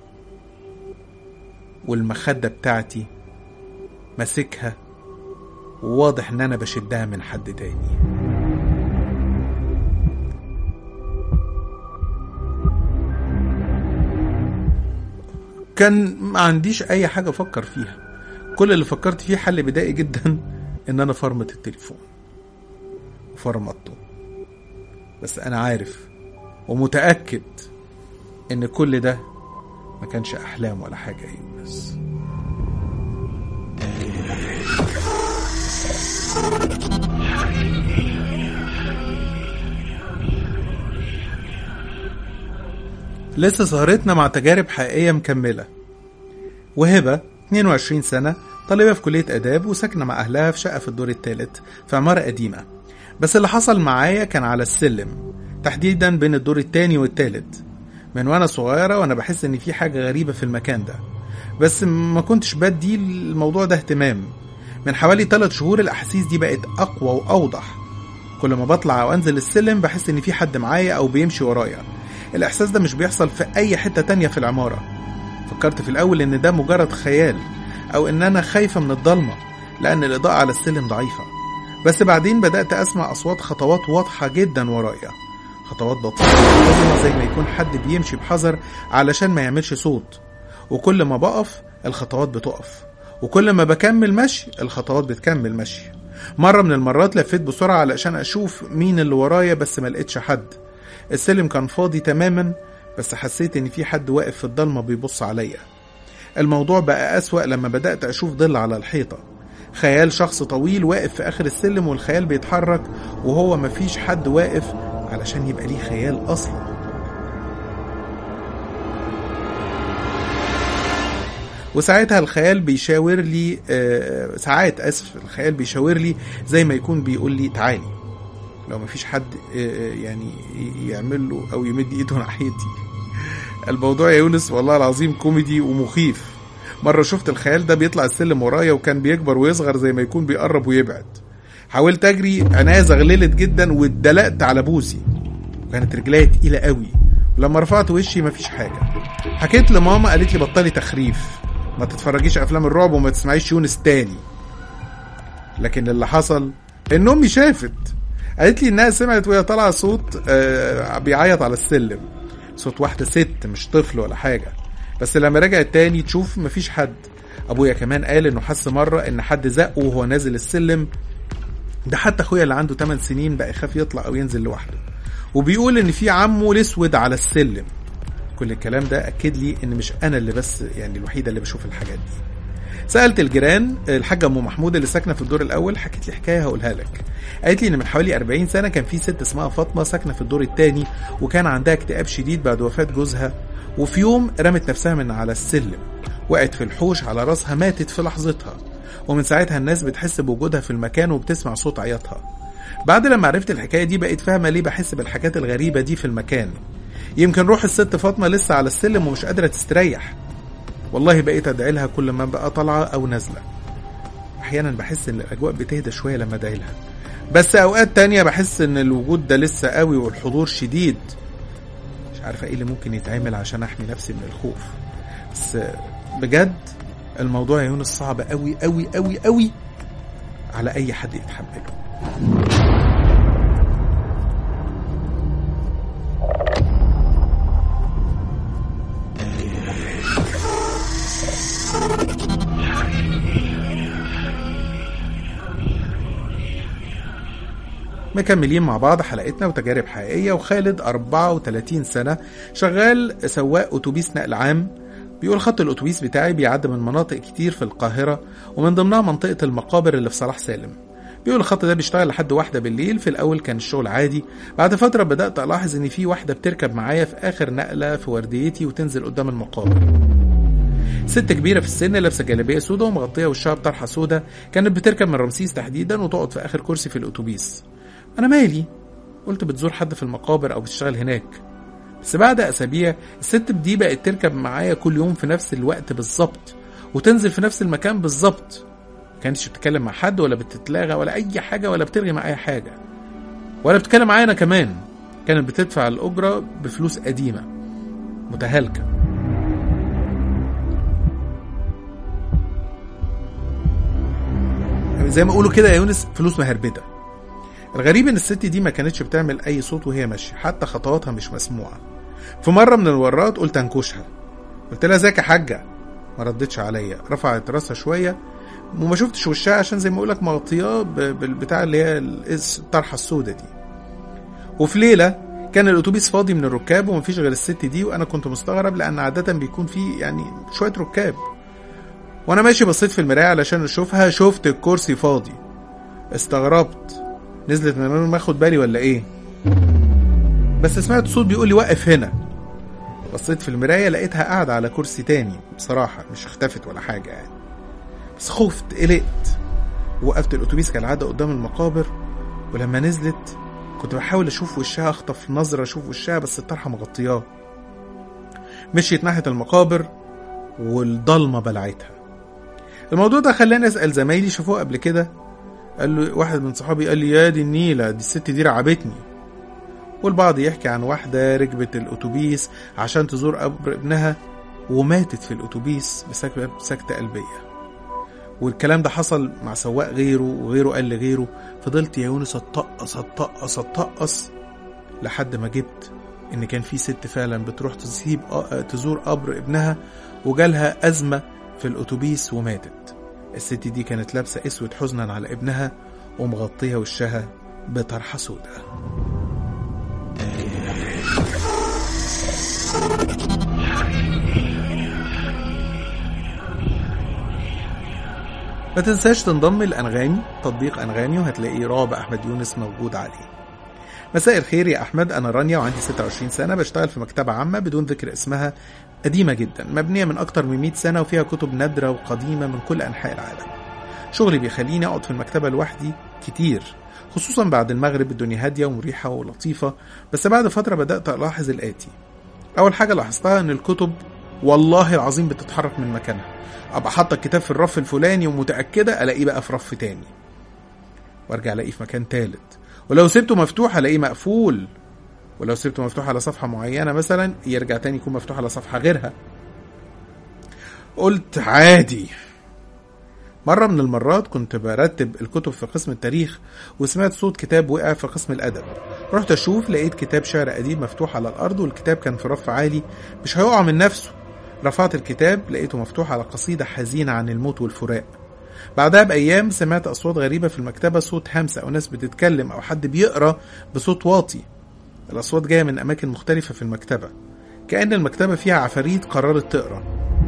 والمخده بتاعتي ماسكها وواضح ان انا بشدها من حد تاني كان ما عنديش اي حاجه افكر فيها كل اللي فكرت فيه حل بدائي جدا ان انا فرمت التليفون وفرمته بس انا عارف ومتاكد ان كل ده ما كانش احلام ولا حاجه يا يونس لسه سهرتنا مع تجارب حقيقية مكملة وهبة 22 سنة طالبة في كلية آداب وساكنة مع أهلها في شقة في الدور الثالث في عمارة قديمة بس اللي حصل معايا كان على السلم تحديدا بين الدور التاني والتالت من وانا صغيرة وانا بحس ان في حاجة غريبة في المكان ده بس ما كنتش بدي الموضوع ده اهتمام من حوالي 3 شهور الاحاسيس دي بقت اقوى واوضح كل ما بطلع او انزل السلم بحس ان في حد معايا او بيمشي ورايا الاحساس ده مش بيحصل في اي حتة تانية في العمارة فكرت في الاول ان ده مجرد خيال او ان انا خايفة من الضلمة لان الاضاءة على السلم ضعيفة بس بعدين بدأت اسمع اصوات خطوات واضحة جدا ورايا خطوات بطيئة منتظمة زي ما يكون حد بيمشي بحذر علشان ما يعملش صوت وكل ما بقف الخطوات بتقف وكل ما بكمل مشي الخطوات بتكمل مشي مرة من المرات لفيت بسرعة علشان أشوف مين اللي ورايا بس ما لقيتش حد السلم كان فاضي تماما بس حسيت إن في حد واقف في الضلمة بيبص عليا الموضوع بقى أسوأ لما بدأت أشوف ظل على الحيطة خيال شخص طويل واقف في آخر السلم والخيال بيتحرك وهو مفيش حد واقف علشان يبقى ليه خيال أصلا وساعتها الخيال بيشاور لي آه ساعات اسف الخيال بيشاور لي زي ما يكون بيقول لي تعالي لو مفيش حد آه يعني يعمل له او يمد ايده ناحيتي الموضوع يا يونس والله العظيم كوميدي ومخيف مرة شفت الخيال ده بيطلع السلم ورايا وكان بيكبر ويصغر زي ما يكون بيقرب ويبعد حاولت اجري عينيا زغللت جدا واتدلقت على بوسي وكانت رجليا تقيلة قوي ولما رفعت وشي مفيش حاجة حكيت لماما قالت لي بطلي تخريف ما تتفرجيش افلام الرعب وما تسمعيش يونس تاني لكن اللي حصل ان امي شافت قالت لي انها سمعت وهي طالعه صوت آه بيعيط على السلم صوت واحده ست مش طفل ولا حاجه بس لما رجعت تاني تشوف مفيش حد ابويا كمان قال انه حس مره ان حد زقه وهو نازل السلم ده حتى اخويا اللي عنده 8 سنين بقى يخاف يطلع او ينزل لوحده وبيقول ان في عمه الاسود على السلم كل الكلام ده اكد لي ان مش انا اللي بس يعني الوحيده اللي بشوف الحاجات دي سالت الجيران الحاجه ام محمود اللي ساكنه في الدور الاول حكت لي حكايه هقولها لك قالت لي ان من حوالي 40 سنه كان في ست اسمها فاطمه ساكنه في الدور الثاني وكان عندها اكتئاب شديد بعد وفاه جوزها وفي يوم رمت نفسها من على السلم وقعت في الحوش على راسها ماتت في لحظتها ومن ساعتها الناس بتحس بوجودها في المكان وبتسمع صوت عياطها بعد لما عرفت الحكايه دي بقيت فاهمه ليه بحس بالحاجات الغريبه دي في المكان يمكن روح الست فاطمه لسه على السلم ومش قادره تستريح والله بقيت ادعي لها كل ما بقى طالعه او نازله احيانا بحس ان الاجواء بتهدى شويه لما ادعي لها بس اوقات تانية بحس ان الوجود ده لسه قوي والحضور شديد مش عارفه ايه اللي ممكن يتعمل عشان احمي نفسي من الخوف بس بجد الموضوع يا يونس صعب قوي قوي قوي قوي على اي حد يتحمله مكملين مع بعض حلقتنا وتجارب حقيقية وخالد 34 سنة شغال سواق أتوبيس نقل عام بيقول خط الأتوبيس بتاعي بيعدي من مناطق كتير في القاهرة ومن ضمنها منطقة المقابر اللي في صلاح سالم بيقول الخط ده بيشتغل لحد واحدة بالليل في الأول كان الشغل عادي بعد فترة بدأت ألاحظ إن في واحدة بتركب معايا في آخر نقلة في ورديتي وتنزل قدام المقابر ست كبيرة في السن لابسة جلابية سودة ومغطية وشها بطرحة سودة كانت بتركب من رمسيس تحديدا وتقعد في آخر كرسي في الأتوبيس أنا مالي قلت بتزور حد في المقابر أو بتشتغل هناك بس بعد أسابيع الست دي بقت تركب معايا كل يوم في نفس الوقت بالظبط وتنزل في نفس المكان بالظبط ما كانتش بتتكلم مع حد ولا بتتلاغى ولا أي حاجة ولا بترغي مع أي حاجة ولا بتتكلم معايا أنا كمان كانت بتدفع الأجرة بفلوس قديمة متهالكة زي ما يقولوا كده يا يونس فلوس مهربده الغريب ان الست دي ما كانتش بتعمل اي صوت وهي ماشيه حتى خطواتها مش مسموعه في مره من المرات قلت انكشها قلت لها ازيك يا حاجه ما ردتش عليا رفعت راسها شويه وما شفتش وشها عشان زي ما اقول لك مغطياه ب- بالبتاع اللي هي الإس- الطرحه السوداء دي وفي ليله كان الاتوبيس فاضي من الركاب ومفيش غير الست دي وانا كنت مستغرب لان عاده بيكون فيه يعني شويه ركاب وانا ماشي بصيت في المرايه علشان اشوفها شفت الكرسي فاضي استغربت نزلت من غير ما اخد بالي ولا ايه بس سمعت صوت بيقول لي وقف هنا بصيت في المرايه لقيتها قاعده على كرسي تاني بصراحه مش اختفت ولا حاجه يعني بس خفت قلقت وقفت الاتوبيس كالعاده قدام المقابر ولما نزلت كنت بحاول اشوف وشها اخطف نظره اشوف وشها بس الطرحه مغطياه مشيت ناحيه المقابر والضلمه بلعتها الموضوع ده خلاني اسال زمايلي شافوه قبل كده قال له واحد من صحابي قال لي يا دي النيله دي الست دي رعبتني والبعض يحكي عن واحده ركبت الاتوبيس عشان تزور قبر ابنها وماتت في الاتوبيس بسك- بسكته قلبيه والكلام ده حصل مع سواق غيره وغيره قال لغيره فضلت يا يونس اتطقص اتطقص اتطقص لحد ما جبت ان كان في ست فعلا بتروح تسيب تزور قبر ابنها وجالها ازمه في الاتوبيس وماتت الست دي كانت لابسه اسود حزنا على ابنها ومغطيه وشها بطرحه سوداء ما تنساش تنضم لأنغامي تطبيق أنغامي وهتلاقي رعب أحمد يونس موجود عليه مساء الخير يا أحمد أنا رانيا وعندي 26 سنة بشتغل في مكتبة عامة بدون ذكر اسمها قديمة جدا مبنية من أكتر من 100 سنة وفيها كتب نادرة وقديمة من كل أنحاء العالم شغلي بيخليني أقعد في المكتبة لوحدي كتير خصوصا بعد المغرب الدنيا هادية ومريحة ولطيفة بس بعد فترة بدأت ألاحظ الآتي أول حاجة لاحظتها إن الكتب والله العظيم بتتحرك من مكانها ابقى حاطه الكتاب في الرف الفلاني ومتاكده الاقيه بقى في رف تاني وارجع الاقيه في مكان تالت ولو سبته مفتوح الاقيه مقفول ولو سبته مفتوح على صفحه معينه مثلا يرجع تاني يكون مفتوح على صفحه غيرها قلت عادي مرة من المرات كنت برتب الكتب في قسم التاريخ وسمعت صوت كتاب وقع في قسم الأدب رحت أشوف لقيت كتاب شعر قديم مفتوح على الأرض والكتاب كان في رف عالي مش هيقع من نفسه رفعت الكتاب لقيته مفتوح على قصيدة حزينة عن الموت والفراق بعدها بأيام سمعت أصوات غريبة في المكتبة صوت همسة أو ناس بتتكلم أو حد بيقرأ بصوت واطي الأصوات جاية من أماكن مختلفة في المكتبة كأن المكتبة فيها عفاريت قررت تقرأ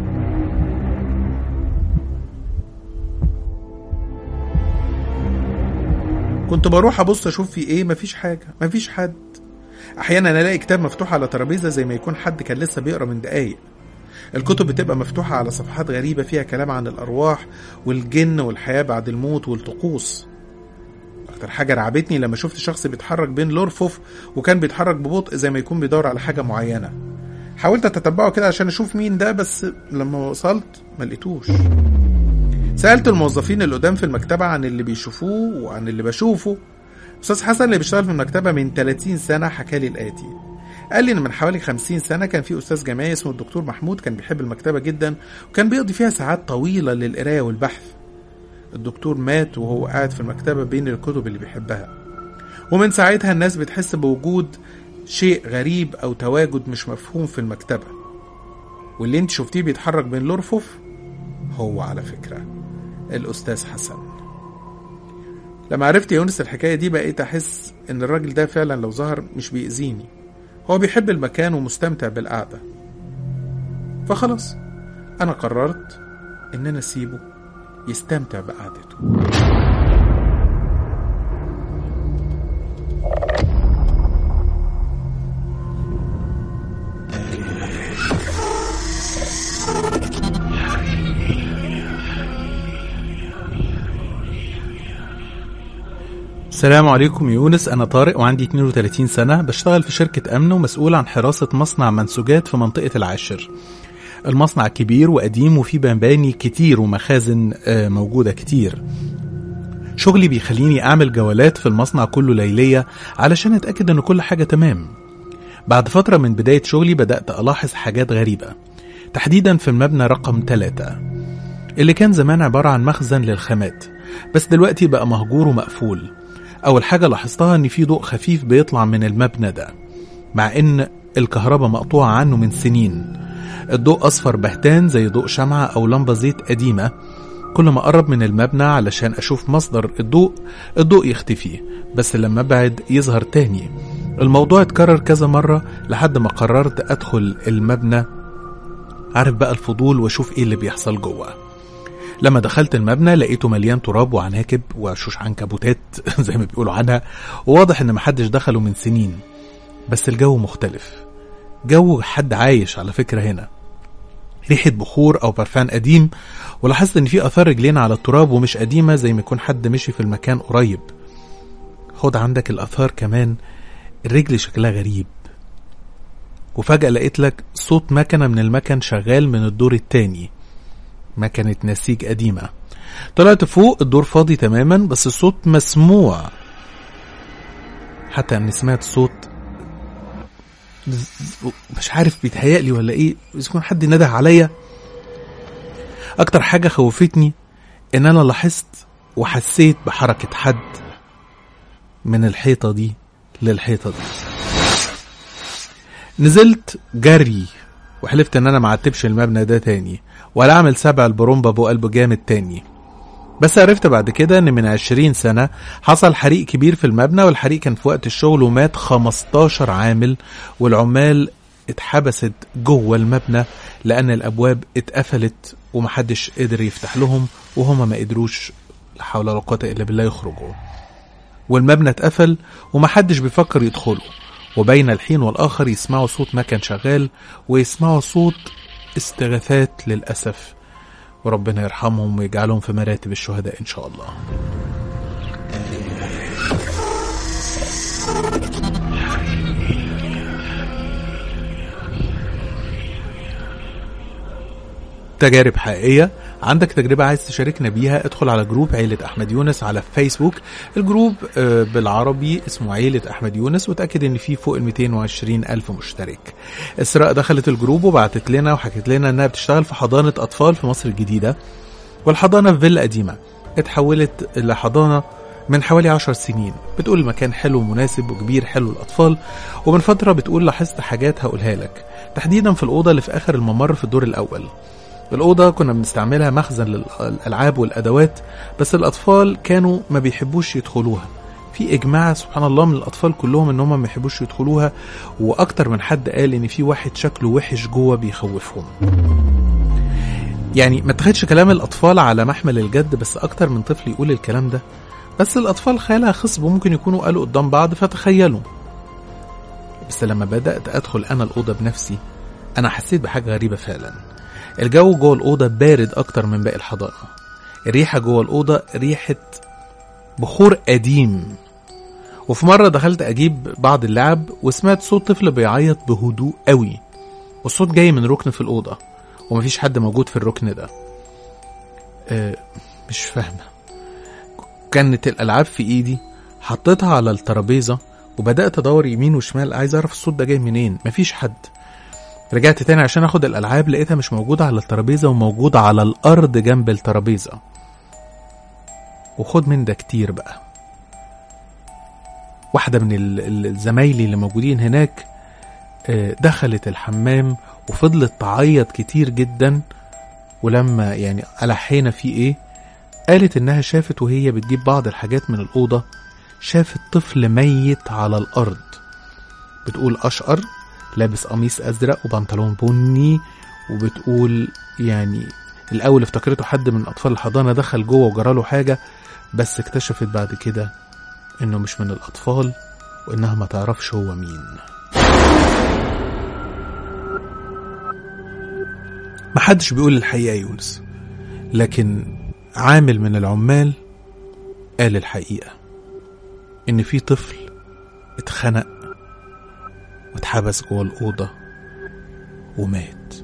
كنت بروح ابص اشوف في ايه مفيش حاجه مفيش حد احيانا الاقي كتاب مفتوح على ترابيزه زي ما يكون حد كان لسه بيقرا من دقايق الكتب بتبقى مفتوحة على صفحات غريبة فيها كلام عن الأرواح والجن والحياة بعد الموت والطقوس أكتر حاجة رعبتني لما شفت شخص بيتحرك بين الأرفف وكان بيتحرك ببطء زي ما يكون بيدور على حاجة معينة حاولت أتتبعه كده عشان أشوف مين ده بس لما وصلت ما لقيتوش سألت الموظفين اللي قدام في المكتبة عن اللي بيشوفوه وعن اللي بشوفه أستاذ حسن اللي بيشتغل في المكتبة من 30 سنة حكالي الآتي قال لي ان من حوالي 50 سنه كان في استاذ جامعي اسمه الدكتور محمود كان بيحب المكتبه جدا وكان بيقضي فيها ساعات طويله للقرايه والبحث الدكتور مات وهو قاعد في المكتبه بين الكتب اللي بيحبها ومن ساعتها الناس بتحس بوجود شيء غريب او تواجد مش مفهوم في المكتبه واللي انت شفتيه بيتحرك بين الارفف هو على فكره الاستاذ حسن لما عرفت يا يونس الحكايه دي بقيت احس ان الراجل ده فعلا لو ظهر مش بيأذيني هو بيحب المكان ومستمتع بالقعدة فخلاص أنا قررت إن أنا أسيبه يستمتع بقعدته السلام عليكم يونس أنا طارق وعندي 32 سنة بشتغل في شركة أمن ومسؤول عن حراسة مصنع منسوجات في منطقة العاشر المصنع كبير وقديم وفيه مباني كتير ومخازن آه، موجودة كتير شغلي بيخليني أعمل جولات في المصنع كله ليلية علشان أتأكد إن كل حاجة تمام بعد فترة من بداية شغلي بدأت ألاحظ حاجات غريبة تحديدا في المبنى رقم 3 اللي كان زمان عبارة عن مخزن للخامات بس دلوقتي بقى مهجور ومقفول أول حاجة لاحظتها إن في ضوء خفيف بيطلع من المبنى ده مع إن الكهرباء مقطوعة عنه من سنين الضوء أصفر بهتان زي ضوء شمعة أو لمبة زيت قديمة كل ما أقرب من المبنى علشان أشوف مصدر الضوء الضوء يختفي بس لما أبعد يظهر تاني الموضوع اتكرر كذا مرة لحد ما قررت أدخل المبنى عارف بقى الفضول واشوف ايه اللي بيحصل جوه لما دخلت المبنى لقيته مليان تراب وعناكب وشوش عنكبوتات زي ما بيقولوا عنها وواضح ان محدش دخله من سنين بس الجو مختلف جو حد عايش على فكرة هنا ريحة بخور أو برفان قديم ولاحظت إن في آثار رجلين على التراب ومش قديمة زي ما يكون حد مشي في المكان قريب خد عندك الآثار كمان الرجل شكلها غريب وفجأة لقيت لك صوت مكنة من المكن شغال من الدور التاني مكنة نسيج قديمة طلعت فوق الدور فاضي تماما بس الصوت مسموع حتى اني سمعت صوت مش عارف بيتهيألي ولا ايه اذا يكون حد نده عليا اكتر حاجة خوفتني ان انا لاحظت وحسيت بحركة حد من الحيطة دي للحيطة دي نزلت جري وحلفت ان انا ما عتبش المبنى ده تاني ولا اعمل سبع البرومبا ابو قلب جامد تاني بس عرفت بعد كده ان من عشرين سنة حصل حريق كبير في المبنى والحريق كان في وقت الشغل ومات 15 عامل والعمال اتحبست جوه المبنى لان الابواب اتقفلت ومحدش قدر يفتح لهم وهما ما قدروش لا حول ولا قوة الا بالله يخرجوا والمبنى اتقفل ومحدش بيفكر يدخله وبين الحين والآخر يسمعوا صوت مكن شغال ويسمعوا صوت استغاثات للأسف وربنا يرحمهم ويجعلهم في مراتب الشهداء إن شاء الله تجارب حقيقية عندك تجربة عايز تشاركنا بيها ادخل على جروب عيلة أحمد يونس على فيسبوك الجروب آه، بالعربي اسمه عيلة أحمد يونس وتأكد ان فيه فوق ال 220 ألف مشترك إسراء دخلت الجروب وبعتت لنا وحكت لنا انها بتشتغل في حضانة أطفال في مصر الجديدة والحضانة في فيلا قديمة اتحولت لحضانة من حوالي عشر سنين بتقول المكان حلو ومناسب وكبير حلو للأطفال ومن فترة بتقول لاحظت حاجات هقولها لك تحديدا في الأوضة اللي في آخر الممر في الدور الأول الأوضة كنا بنستعملها مخزن للألعاب والأدوات بس الأطفال كانوا ما بيحبوش يدخلوها في إجماع سبحان الله من الأطفال كلهم إن هم ما يحبوش يدخلوها وأكتر من حد قال إن في واحد شكله وحش جوه بيخوفهم يعني ما تاخدش كلام الأطفال على محمل الجد بس أكتر من طفل يقول الكلام ده بس الأطفال خيالها خصب وممكن يكونوا قالوا قدام بعض فتخيلوا بس لما بدأت أدخل أنا الأوضة بنفسي أنا حسيت بحاجة غريبة فعلا الجو جوه الأوضة بارد أكتر من باقي الحضانة الريحة جوه الأوضة ريحة بخور قديم وفي مرة دخلت أجيب بعض اللعب وسمعت صوت طفل بيعيط بهدوء قوي والصوت جاي من ركن في الأوضة ومفيش حد موجود في الركن ده أه مش فاهمة كانت الألعاب في إيدي حطيتها على الترابيزة وبدأت أدور يمين وشمال عايز أعرف الصوت ده جاي منين مفيش حد رجعت تاني عشان اخد الالعاب لقيتها مش موجودة على الترابيزة وموجودة على الارض جنب الترابيزة وخد من ده كتير بقى واحدة من ال- ال- زمايلي اللي موجودين هناك آه، دخلت الحمام وفضلت تعيط كتير جدا ولما يعني ألحينا في ايه قالت انها شافت وهي بتجيب بعض الحاجات من الأوضة شافت طفل ميت على الأرض بتقول أشقر لابس قميص ازرق وبنطلون بني وبتقول يعني الاول افتكرته حد من اطفال الحضانه دخل جوه وجراله حاجه بس اكتشفت بعد كده انه مش من الاطفال وانها ما تعرفش هو مين محدش بيقول الحقيقه يا يونس لكن عامل من العمال قال الحقيقه إن في طفل اتخنق واتحبس جوه الأوضة ومات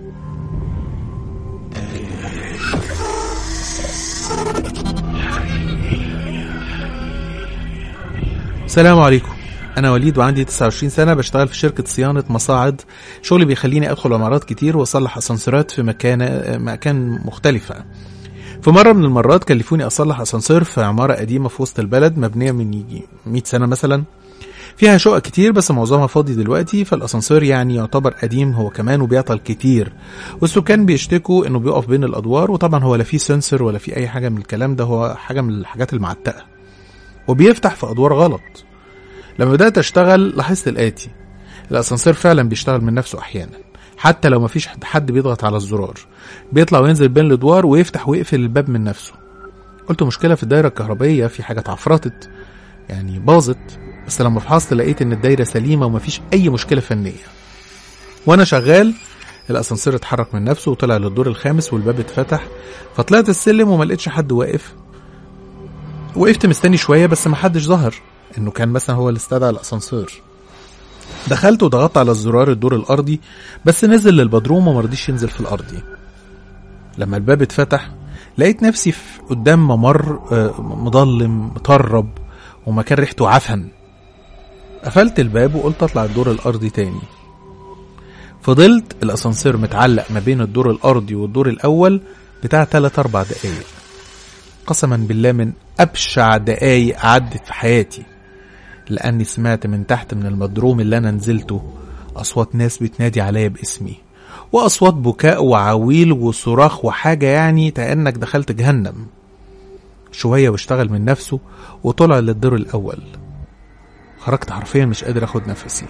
السلام عليكم أنا وليد وعندي 29 سنة بشتغل في شركة صيانة مصاعد شغلي بيخليني أدخل عمارات كتير وأصلح أسانسيرات في مكان مكان مختلفة في مرة من المرات كلفوني أصلح أسانسير في عمارة قديمة في وسط البلد مبنية من يجي 100 سنة مثلا فيها شقق كتير بس معظمها فاضي دلوقتي فالأسانسير يعني يعتبر قديم هو كمان وبيعطل كتير والسكان بيشتكوا إنه بيقف بين الأدوار وطبعا هو لا فيه سنسور ولا فيه أي حاجة من الكلام ده هو حاجة من الحاجات المعتقة وبيفتح في أدوار غلط لما بدأت أشتغل لاحظت الآتي الأسانسير فعلا بيشتغل من نفسه أحيانا حتى لو مفيش حد بيضغط على الزرار بيطلع وينزل بين الأدوار ويفتح ويقفل الباب من نفسه قلت مشكلة في الدايرة الكهربائية في حاجة اتعفرتت يعني باظت بس لما فحصت لقيت ان الدايرة سليمة ومفيش أي مشكلة فنية وأنا شغال الأسانسير اتحرك من نفسه وطلع للدور الخامس والباب اتفتح فطلعت السلم وما لقيتش حد واقف وقفت مستني شوية بس محدش ظهر انه كان مثلا هو اللي استدعى الاسانسير دخلت وضغطت على الزرار الدور الارضي بس نزل للبدروم ومرضيش ينزل في الارضي لما الباب اتفتح لقيت نفسي في قدام ممر آه، مضلم مطرب ومكان ريحته عفن قفلت الباب وقلت اطلع الدور الارضي تاني فضلت الاسانسير متعلق ما بين الدور الارضي والدور الاول بتاع 3 4 دقايق قسما بالله من ابشع دقايق عدت في حياتي لاني سمعت من تحت من المدروم اللي انا نزلته اصوات ناس بتنادي عليا باسمي واصوات بكاء وعويل وصراخ وحاجه يعني كانك دخلت جهنم شويه واشتغل من نفسه وطلع للدور الاول خرجت حرفيا مش قادر اخد نفسي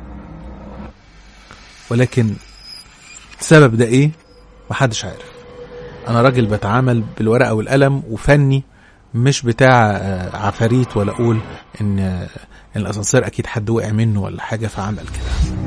ولكن السبب ده ايه محدش عارف انا راجل بتعامل بالورقه والقلم وفني مش بتاع آه، عفاريت ولا اقول ان آه، إن الاسانسير اكيد حد وقع منه ولا حاجه فعمل كده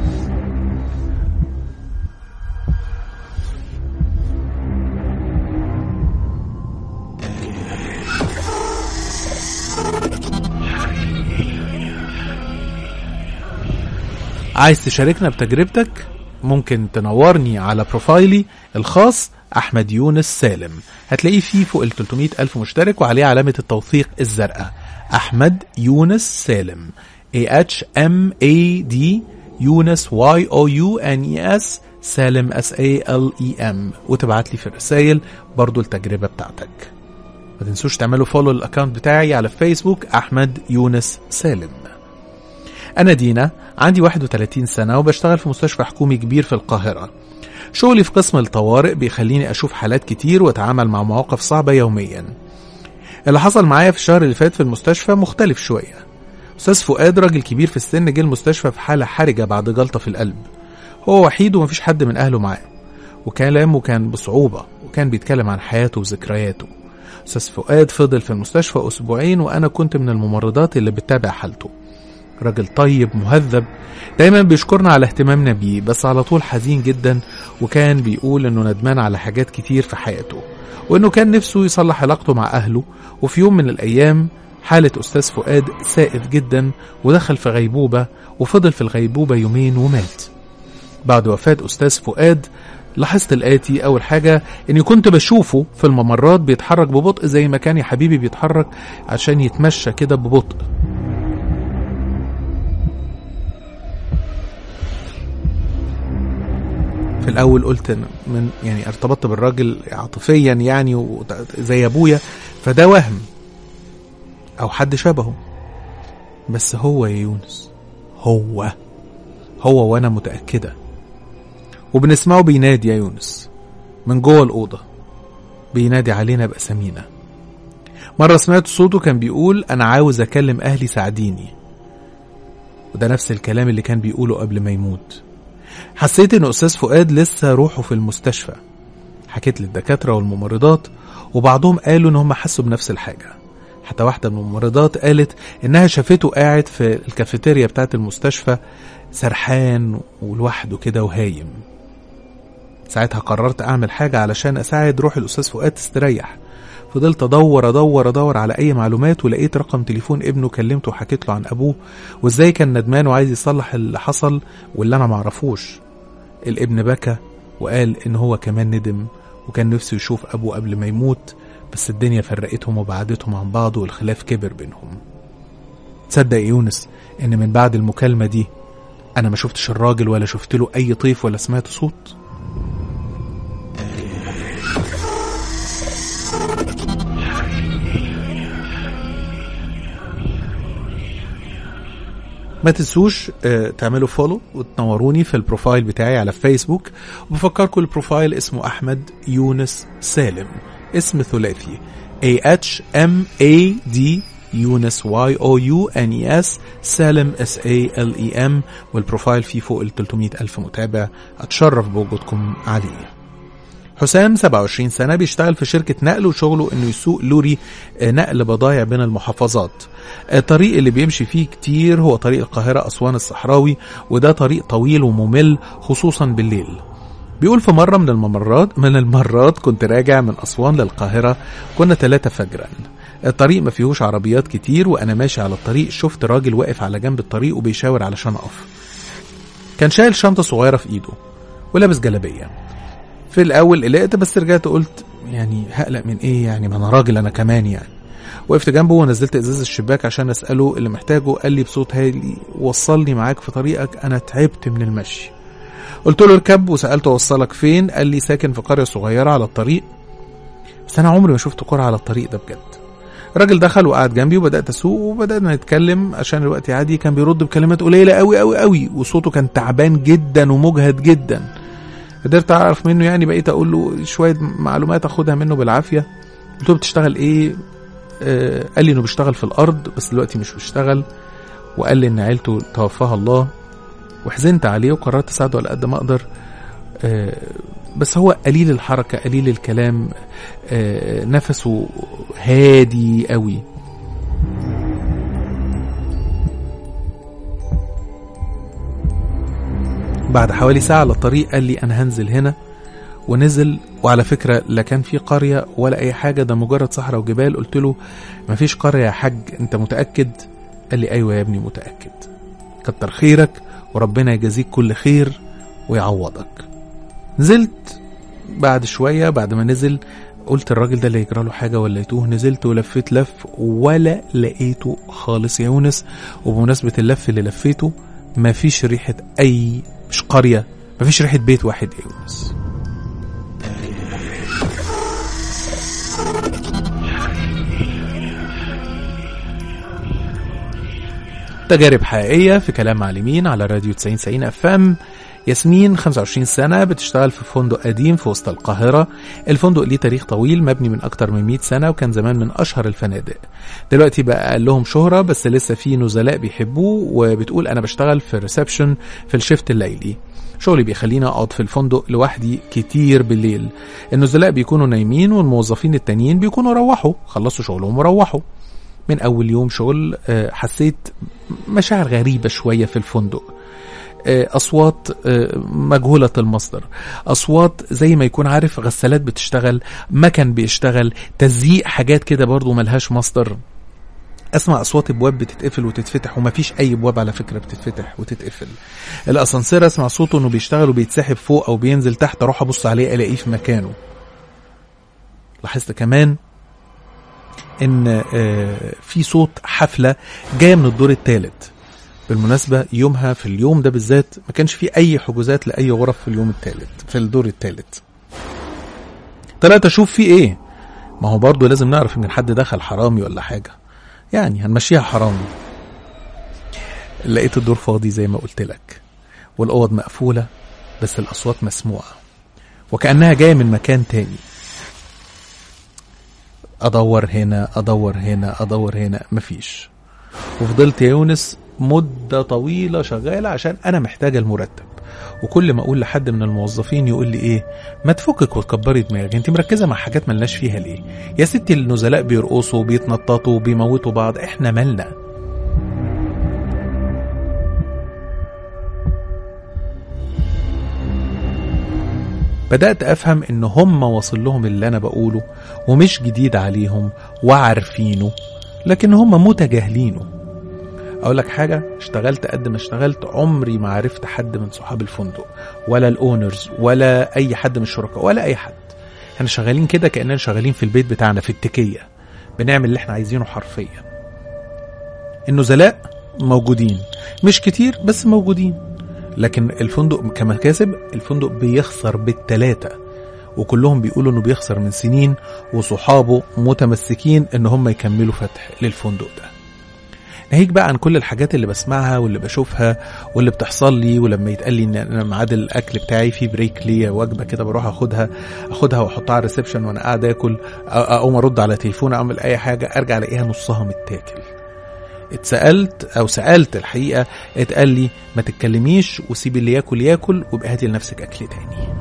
عايز تشاركنا بتجربتك ممكن تنورني على بروفايلي الخاص أحمد يونس سالم هتلاقيه فيه فوق ال 300 ألف مشترك وعليه علامة التوثيق الزرقاء أحمد يونس سالم A H M A D يونس Y O U N E S سالم S A L E M وتبعت لي في الرسائل برضو التجربة بتاعتك ما تنسوش تعملوا فولو للاكونت بتاعي على فيسبوك أحمد يونس سالم أنا دينا عندي 31 سنة وبشتغل في مستشفى حكومي كبير في القاهرة شغلي في قسم الطوارئ بيخليني أشوف حالات كتير وأتعامل مع مواقف صعبة يوميا اللي حصل معايا في الشهر اللي فات في المستشفى مختلف شوية أستاذ فؤاد راجل كبير في السن جه المستشفى في حالة حرجة بعد جلطة في القلب هو وحيد ومفيش حد من أهله معاه وكلامه كان بصعوبة وكان بيتكلم عن حياته وذكرياته أستاذ فؤاد فضل في المستشفى أسبوعين وأنا كنت من الممرضات اللي بتتابع حالته راجل طيب مهذب دايما بيشكرنا على اهتمامنا بيه بس على طول حزين جدا وكان بيقول انه ندمان على حاجات كتير في حياته وانه كان نفسه يصلح علاقته مع اهله وفي يوم من الايام حالة أستاذ فؤاد سائد جدا ودخل في غيبوبة وفضل في الغيبوبة يومين ومات بعد وفاة أستاذ فؤاد لاحظت الآتي أول حاجة إني كنت بشوفه في الممرات بيتحرك ببطء زي ما كان يا حبيبي بيتحرك عشان يتمشى كده ببطء في الاول قلت إن من يعني ارتبطت بالراجل عاطفيا يعني وت- زي ابويا فده وهم او حد شبهه بس هو يا يونس هو هو وانا متاكده وبنسمعه بينادي يا يونس من جوه الاوضه بينادي علينا باسامينا مره سمعت صوته كان بيقول انا عاوز اكلم اهلي ساعديني وده نفس الكلام اللي كان بيقوله قبل ما يموت حسيت ان استاذ فؤاد لسه روحه في المستشفى حكيت للدكاترة والممرضات وبعضهم قالوا ان هم حسوا بنفس الحاجة حتى واحدة من الممرضات قالت انها شافته قاعد في الكافيتيريا بتاعة المستشفى سرحان ولوحده كده وهايم ساعتها قررت اعمل حاجة علشان اساعد روح الاستاذ فؤاد تستريح فضلت ادور ادور ادور على اي معلومات ولقيت رقم تليفون ابنه كلمته وحكيت له عن ابوه وازاي كان ندمان وعايز يصلح اللي حصل واللي انا معرفوش الابن بكى وقال ان هو كمان ندم وكان نفسه يشوف ابوه قبل ما يموت بس الدنيا فرقتهم وبعدتهم عن بعض والخلاف كبر بينهم تصدق يا يونس ان من بعد المكالمة دي انا ما شفتش الراجل ولا شفت له اي طيف ولا سمعت صوت ما تنسوش آه، تعملوا فولو وتنوروني في البروفايل بتاعي على فيسبوك وبفكركم البروفايل اسمه احمد يونس سالم اسم ثلاثي A H M A D يونس Y O U N E S سالم S A L E M والبروفايل فيه فوق ال 300 ألف متابع أتشرف بوجودكم عليه حسام 27 سنة بيشتغل في شركة نقل وشغله انه يسوق لوري آه، نقل بضايع بين المحافظات الطريق اللي بيمشي فيه كتير هو طريق القاهرة أسوان الصحراوي وده طريق طويل وممل خصوصا بالليل بيقول في مرة من المرات من المرات كنت راجع من أسوان للقاهرة كنا ثلاثة فجرا الطريق ما فيهوش عربيات كتير وأنا ماشي على الطريق شفت راجل واقف على جنب الطريق وبيشاور علشان أقف كان شايل شنطة صغيرة في إيده ولابس جلابية في الأول قلقت بس رجعت قلت يعني هقلق من إيه يعني ما أنا راجل أنا كمان يعني وقفت جنبه ونزلت ازاز الشباك عشان اساله اللي محتاجه قال لي بصوت هادي وصلني معاك في طريقك انا تعبت من المشي قلت له اركب وسالته اوصلك فين قال لي ساكن في قريه صغيره على الطريق بس انا عمري ما شفت قرى على الطريق ده بجد الراجل دخل وقعد جنبي وبدات اسوق وبدانا نتكلم عشان الوقت عادي كان بيرد بكلمات قليله قوي قوي قوي وصوته كان تعبان جدا ومجهد جدا قدرت اعرف منه يعني بقيت اقول له شويه معلومات اخدها منه بالعافيه قلت له بتشتغل ايه آه، قال لي انه بيشتغل في الارض بس دلوقتي مش بيشتغل وقال لي ان عيلته توفاها الله وحزنت عليه وقررت اساعده على قد ما اقدر آه، بس هو قليل الحركه قليل الكلام آه، نفسه هادي قوي بعد حوالي ساعة على الطريق قال لي أنا هنزل هنا ونزل وعلى فكرة لا كان في قرية ولا أي حاجة ده مجرد صحراء وجبال قلت له مفيش قرية يا حاج أنت متأكد؟ قال لي أيوة يا ابني متأكد كتر خيرك وربنا يجازيك كل خير ويعوضك نزلت بعد شوية بعد ما نزل قلت الراجل ده اللي يجرى له حاجة ولا يتوه نزلت ولفيت لف ولا لقيته خالص يا يونس وبمناسبة اللف اللي لفيته مفيش ريحة أي مش قرية مفيش ريحة بيت واحد يا يونس تجارب حقيقية في كلام معلمين على راديو 90 90 اف ام ياسمين 25 سنة بتشتغل في فندق قديم في وسط القاهرة الفندق ليه تاريخ طويل مبني من أكتر من 100 سنة وكان زمان من أشهر الفنادق دلوقتي بقى أقل لهم شهرة بس لسه في نزلاء بيحبوه وبتقول أنا بشتغل في الريسبشن في الشفت الليلي شغلي بيخليني اقعد في الفندق لوحدي كتير بالليل النزلاء بيكونوا نايمين والموظفين التانيين بيكونوا روحوا خلصوا شغلهم وروحوا من اول يوم شغل آه، حسيت مشاعر غريبه شويه في الفندق آه، اصوات آه، مجهوله المصدر اصوات زي ما يكون عارف غسالات بتشتغل مكن بيشتغل تزييق حاجات كده برضو ملهاش مصدر اسمع اصوات ابواب بتتقفل وتتفتح ومفيش اي ابواب على فكره بتتفتح وتتقفل الاسانسير اسمع صوته انه بيشتغل وبيتسحب فوق او بينزل تحت اروح ابص عليه الاقيه في مكانه لاحظت كمان ان آه، في صوت حفله جايه من الدور الثالث بالمناسبه يومها في اليوم ده بالذات ما كانش في اي حجوزات لاي غرف في اليوم الثالث في الدور الثالث طلعت اشوف في ايه ما هو برضه لازم نعرف ان حد دخل حرامي ولا حاجه يعني هنمشيها حرامي لقيت الدور فاضي زي ما قلت لك والاوض مقفوله بس الاصوات مسموعه وكانها جايه من مكان تاني ادور هنا ادور هنا ادور هنا مفيش وفضلت يا يونس مدة طويلة شغالة عشان أنا محتاجة المرتب وكل ما أقول لحد من الموظفين يقول لي إيه ما تفكك وتكبري دماغك أنت مركزة مع حاجات ملناش فيها ليه يا ستي النزلاء بيرقصوا بيتنططوا بيموتوا بعض إحنا مالنا بدأت أفهم إن هم واصل لهم اللي أنا بقوله ومش جديد عليهم وعارفينه لكن هم متجاهلينه اقول لك حاجه اشتغلت قد ما اشتغلت عمري ما عرفت حد من صحاب الفندق ولا الاونرز ولا اي حد من الشركاء ولا اي حد احنا شغالين كده كاننا شغالين في البيت بتاعنا في التكيه بنعمل اللي احنا عايزينه حرفيا النزلاء موجودين مش كتير بس موجودين لكن الفندق كمكاسب الفندق بيخسر بالتلاتة وكلهم بيقولوا انه بيخسر من سنين وصحابه متمسكين ان هم يكملوا فتح للفندق ده ناهيك بقى عن كل الحاجات اللي بسمعها واللي بشوفها واللي بتحصل لي ولما يتقال لي ان انا ميعاد الاكل بتاعي في بريك ليا وجبه كده بروح اخدها اخدها واحطها على الريسبشن وانا قاعد اكل أ- اقوم ارد على تليفون اعمل اي حاجه ارجع الاقيها نصها متاكل اتسالت او سالت الحقيقه اتقال لي ما تتكلميش وسيبي اللي ياكل ياكل وابقى هاتي لنفسك اكل تاني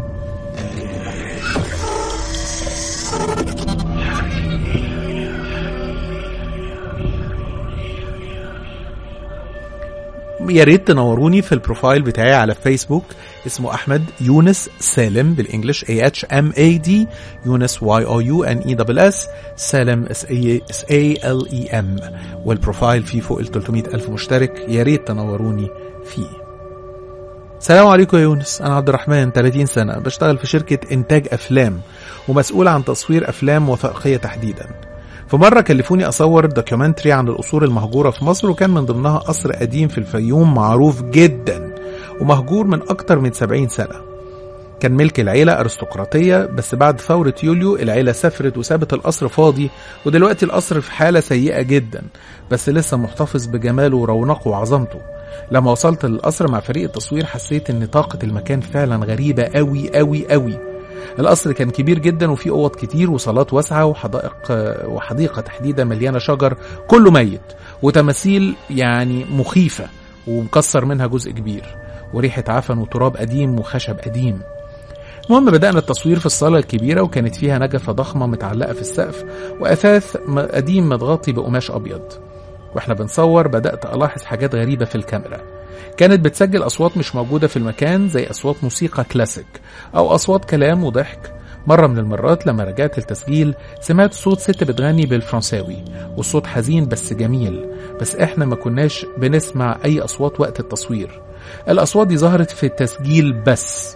يا ريت تنوروني في البروفايل بتاعي على فيسبوك اسمه احمد يونس سالم بالانجلش A H M A D يونس Y O U N E S S سالم S A S A L E M والبروفايل فيه فوق ال 300 ألف مشترك يا ريت تنوروني فيه السلام عليكم يا يونس أنا عبد الرحمن 30 سنة بشتغل في شركة إنتاج أفلام ومسؤول عن تصوير أفلام وثائقية تحديدا في مرة كلفوني أصور دوكيومنتري عن القصور المهجورة في مصر وكان من ضمنها قصر قديم في الفيوم معروف جدا ومهجور من أكتر من 70 سنة كان ملك العيلة أرستقراطية بس بعد ثورة يوليو العيلة سافرت وسابت القصر فاضي ودلوقتي القصر في حالة سيئة جدا بس لسه محتفظ بجماله ورونقه وعظمته لما وصلت للقصر مع فريق التصوير حسيت ان طاقة المكان فعلا غريبة قوي قوي قوي القصر كان كبير جدا وفيه اوض كتير وصالات واسعه وحدائق وحديقه تحديدا مليانه شجر كله ميت وتماثيل يعني مخيفه ومكسر منها جزء كبير وريحه عفن وتراب قديم وخشب قديم المهم بدأنا التصوير في الصالة الكبيرة وكانت فيها نجفة ضخمة متعلقة في السقف وأثاث م- قديم متغطي بقماش أبيض واحنا بنصور بدأت ألاحظ حاجات غريبة في الكاميرا كانت بتسجل أصوات مش موجودة في المكان زي أصوات موسيقى كلاسيك أو أصوات كلام وضحك مرة من المرات لما رجعت التسجيل سمعت صوت ست بتغني بالفرنساوي والصوت حزين بس جميل بس احنا ما كناش بنسمع أي أصوات وقت التصوير الأصوات دي ظهرت في التسجيل بس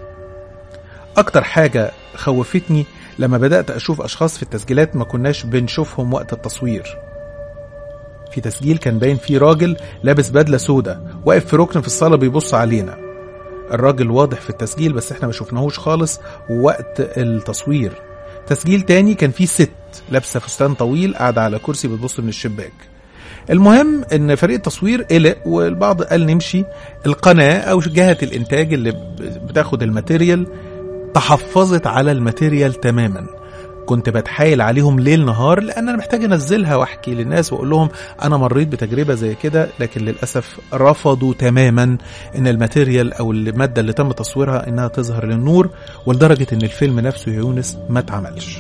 أكتر حاجة خوفتني لما بدأت أشوف أشخاص في التسجيلات ما كناش بنشوفهم وقت التصوير في تسجيل كان باين فيه راجل لابس بدلة سودة واقف في ركن في الصالة بيبص علينا الراجل واضح في التسجيل بس احنا ما شفناهوش خالص وقت التصوير تسجيل تاني كان فيه ست لابسة فستان طويل قاعدة على كرسي بتبص من الشباك المهم ان فريق التصوير قلق والبعض قال نمشي القناة او جهة الانتاج اللي ب- بتاخد الماتيريال تحفظت على الماتيريال تماما كنت بتحايل عليهم ليل نهار لان انا محتاج انزلها واحكي للناس واقول لهم انا مريت بتجربه زي كده لكن للاسف رفضوا تماما ان الماتيريال او الماده اللي تم تصويرها انها تظهر للنور ولدرجه ان الفيلم نفسه يا يونس ما اتعملش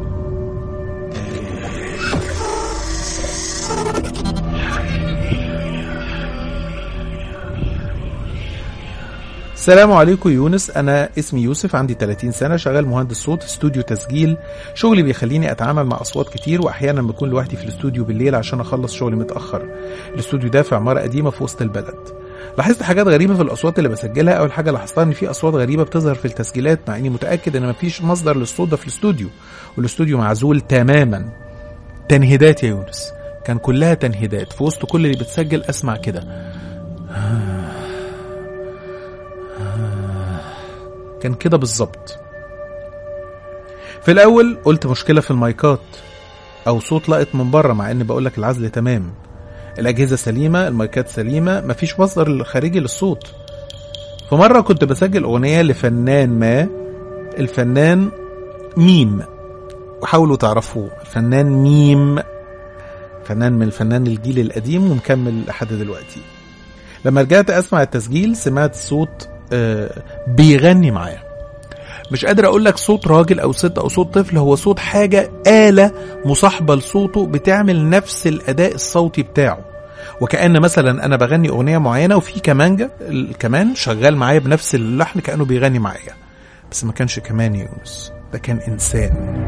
السلام عليكم يونس انا اسمي يوسف عندي 30 سنه شغال مهندس صوت في استوديو تسجيل شغلي بيخليني اتعامل مع اصوات كتير واحيانا بكون لوحدي في الاستوديو بالليل عشان اخلص شغلي متاخر الاستوديو ده في عماره قديمه في وسط البلد لاحظت حاجات غريبه في الاصوات اللي بسجلها اول حاجه لاحظتها ان في اصوات غريبه بتظهر في التسجيلات مع اني متاكد ان مفيش مصدر للصوت ده في الاستوديو والاستوديو معزول تماما تنهيدات يا يونس كان كلها تنهيدات في وسط كل اللي بتسجل اسمع كده كان كده بالظبط في الاول قلت مشكله في المايكات او صوت لقط من بره مع اني بقول لك العزل تمام الاجهزه سليمه المايكات سليمه مفيش مصدر خارجي للصوت في مره كنت بسجل اغنيه لفنان ما الفنان ميم وحاولوا تعرفوه الفنان ميم فنان من الفنان الجيل القديم ومكمل لحد دلوقتي لما رجعت اسمع التسجيل سمعت صوت آه، بيغني معاه مش قادر اقول لك صوت راجل او ست او صوت طفل هو صوت حاجه آلة مصاحبه لصوته بتعمل نفس الاداء الصوتي بتاعه وكأن مثلا انا بغني اغنيه معينه وفي كمانجا الكمان شغال معايا بنفس اللحن كأنه بيغني معايا بس ما كانش كمان يا يونس ده كان إنسان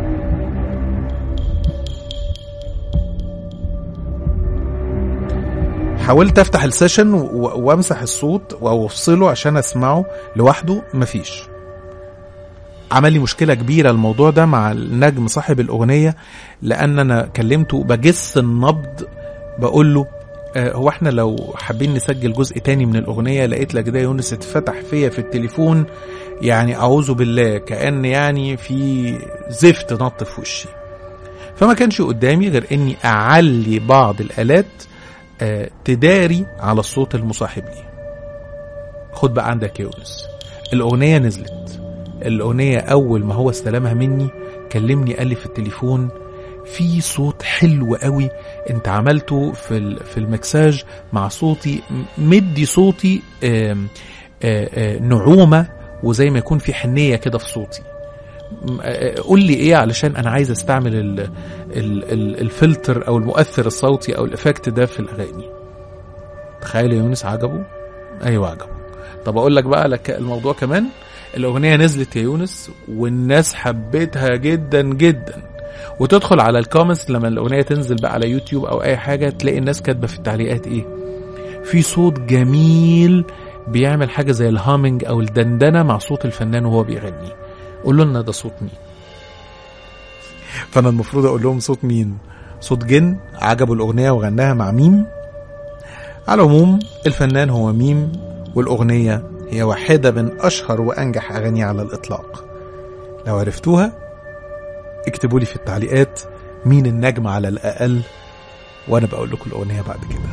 حاولت افتح السيشن و- وامسح الصوت او افصله عشان اسمعه لوحده مفيش عمل لي مشكلة كبيرة الموضوع ده مع النجم صاحب الأغنية لأن أنا كلمته بجس النبض بقول له آه، هو احنا لو حابين نسجل جزء تاني من الأغنية لقيت لك ده يونس اتفتح فيا في التليفون يعني أعوذ بالله كأن يعني في زفت نط في وشي فما كانش قدامي غير إني أعلي بعض الآلات آه، تداري على الصوت المصاحب لي خد بقى عندك يا يونس الأغنية نزلت الأغنية أول ما هو استلمها مني كلمني قال لي في التليفون في صوت حلو قوي انت عملته في ال- في المكساج مع صوتي م- مدي صوتي آم، آه، آه، نعومة وزي ما يكون في حنية كده في صوتي م- آه، قول لي ايه علشان انا عايز استعمل ال ال ال الفلتر او المؤثر الصوتي او الافكت ده في الاغاني تخيل يا يونس عجبه ايوه عجبه طب اقول لك بقى لك الموضوع كمان الاغنيه نزلت يا يونس والناس حبتها جدا جدا وتدخل على الكومنتس لما الاغنيه تنزل بقى على يوتيوب او اي حاجه تلاقي الناس كاتبه في التعليقات ايه في صوت جميل بيعمل حاجه زي الهامينج او الدندنه مع صوت الفنان وهو بيغني قولوا لنا ده صوت مين فانا المفروض اقول لهم صوت مين صوت جن عجبوا الاغنيه وغناها مع ميم على العموم الفنان هو ميم والاغنيه هي واحده من اشهر وانجح اغاني على الاطلاق لو عرفتوها اكتبوا لي في التعليقات مين النجم على الاقل وانا بقول لكم الاغنيه بعد كده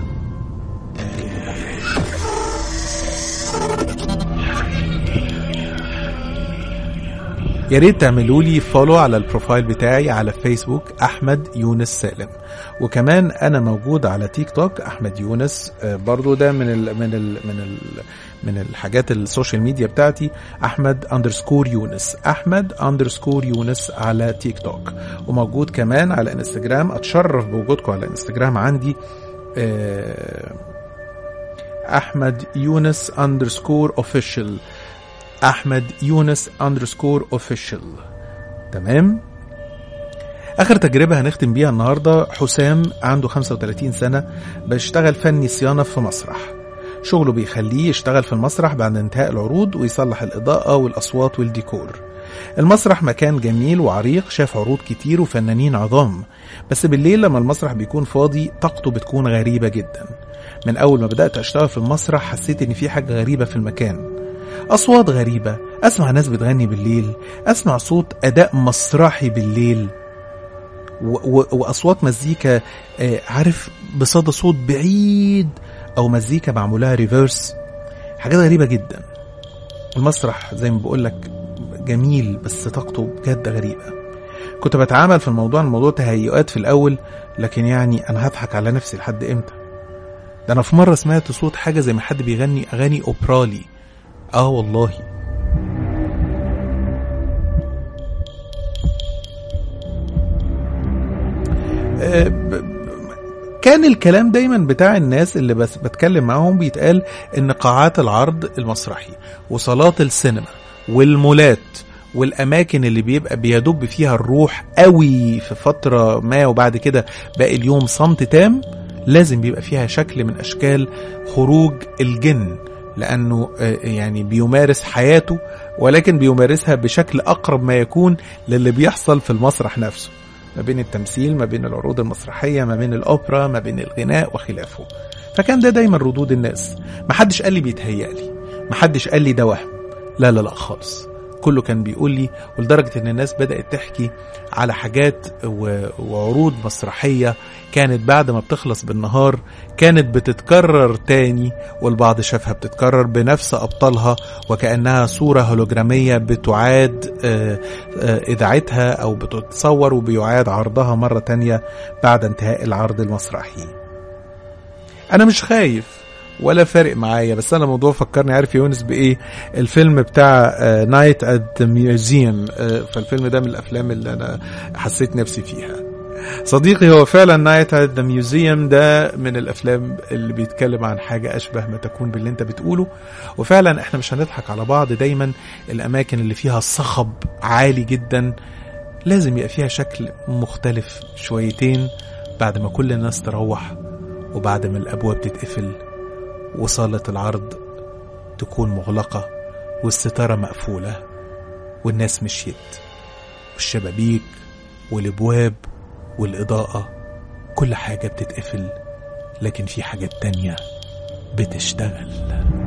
يا ريت تعملوا لي فولو على البروفايل بتاعي على فيسبوك احمد يونس سالم وكمان انا موجود على تيك توك احمد يونس آه، برضو ده من ال من ال من ال من الحاجات السوشيال ميديا بتاعتي احمد اندرسكور يونس احمد اندرسكور يونس على تيك توك وموجود كمان على انستجرام اتشرف بوجودكم على انستجرام عندي آه، احمد يونس اندرسكور اوفيشال احمد يونس اندرسكور اوفيشال تمام اخر تجربه هنختم بيها النهارده حسام عنده 35 سنه بيشتغل فني صيانه في مسرح شغله بيخليه يشتغل في المسرح بعد انتهاء العروض ويصلح الاضاءه والاصوات والديكور المسرح مكان جميل وعريق شاف عروض كتير وفنانين عظام بس بالليل لما المسرح بيكون فاضي طاقته بتكون غريبه جدا من اول ما بدات اشتغل في المسرح حسيت ان في حاجه غريبه في المكان أصوات غريبة أسمع ناس بتغني بالليل أسمع صوت أداء مسرحي بالليل و- و- وأصوات مزيكا آه، عارف بصدى صوت بعيد أو مزيكا معمولها ريفيرس حاجات غريبة جدا المسرح زي ما بقولك جميل بس طاقته بجد غريبة كنت بتعامل في الموضوع الموضوع تهيؤات في الأول لكن يعني أنا هضحك على نفسي لحد إمتى ده أنا في مرة سمعت صوت حاجة زي ما حد بيغني أغاني أوبرالي اه والله آه، ب- ب- كان الكلام دايما بتاع الناس اللي بس بتكلم معاهم بيتقال ان قاعات العرض المسرحي وصالات السينما والمولات والاماكن اللي بيبقى بيدب فيها الروح قوي في فتره ما وبعد كده باقي اليوم صمت تام لازم بيبقى فيها شكل من اشكال خروج الجن لانه آه، يعني بيمارس حياته ولكن بيمارسها بشكل اقرب ما يكون للي بيحصل في المسرح نفسه ما بين التمثيل ما بين العروض المسرحيه ما بين الاوبرا ما بين الغناء وخلافه فكان ده دايما ردود الناس محدش قال لي بيتهيألي محدش قال لي ده وهم لا لا لا خالص كله كان بيقول لي ولدرجة ان الناس بدأت تحكي على حاجات و- وعروض مسرحية كانت بعد ما بتخلص بالنهار كانت بتتكرر تاني والبعض شافها بتتكرر بنفس أبطالها وكأنها صورة هولوجرامية بتعاد آه، آه، إذاعتها أو بتتصور وبيعاد عرضها مرة تانية بعد انتهاء العرض المسرحي أنا مش خايف ولا فارق معايا بس انا الموضوع فكرني عارف يونس بايه الفيلم بتاع نايت ات ذا ميوزيوم فالفيلم ده من الافلام اللي انا حسيت نفسي فيها صديقي هو فعلا نايت ات ذا ميوزيوم ده من الافلام اللي بيتكلم عن حاجه اشبه ما تكون باللي انت بتقوله وفعلا احنا مش هنضحك على بعض دايما الاماكن اللي فيها صخب عالي جدا لازم يبقى فيها شكل مختلف شويتين بعد ما كل الناس تروح وبعد ما الابواب تتقفل وصاله العرض تكون مغلقه والستاره مقفوله والناس مشيت والشبابيك والابواب والإضاءة كل حاجة بتتقفل لكن في حاجات تانية بتشتغل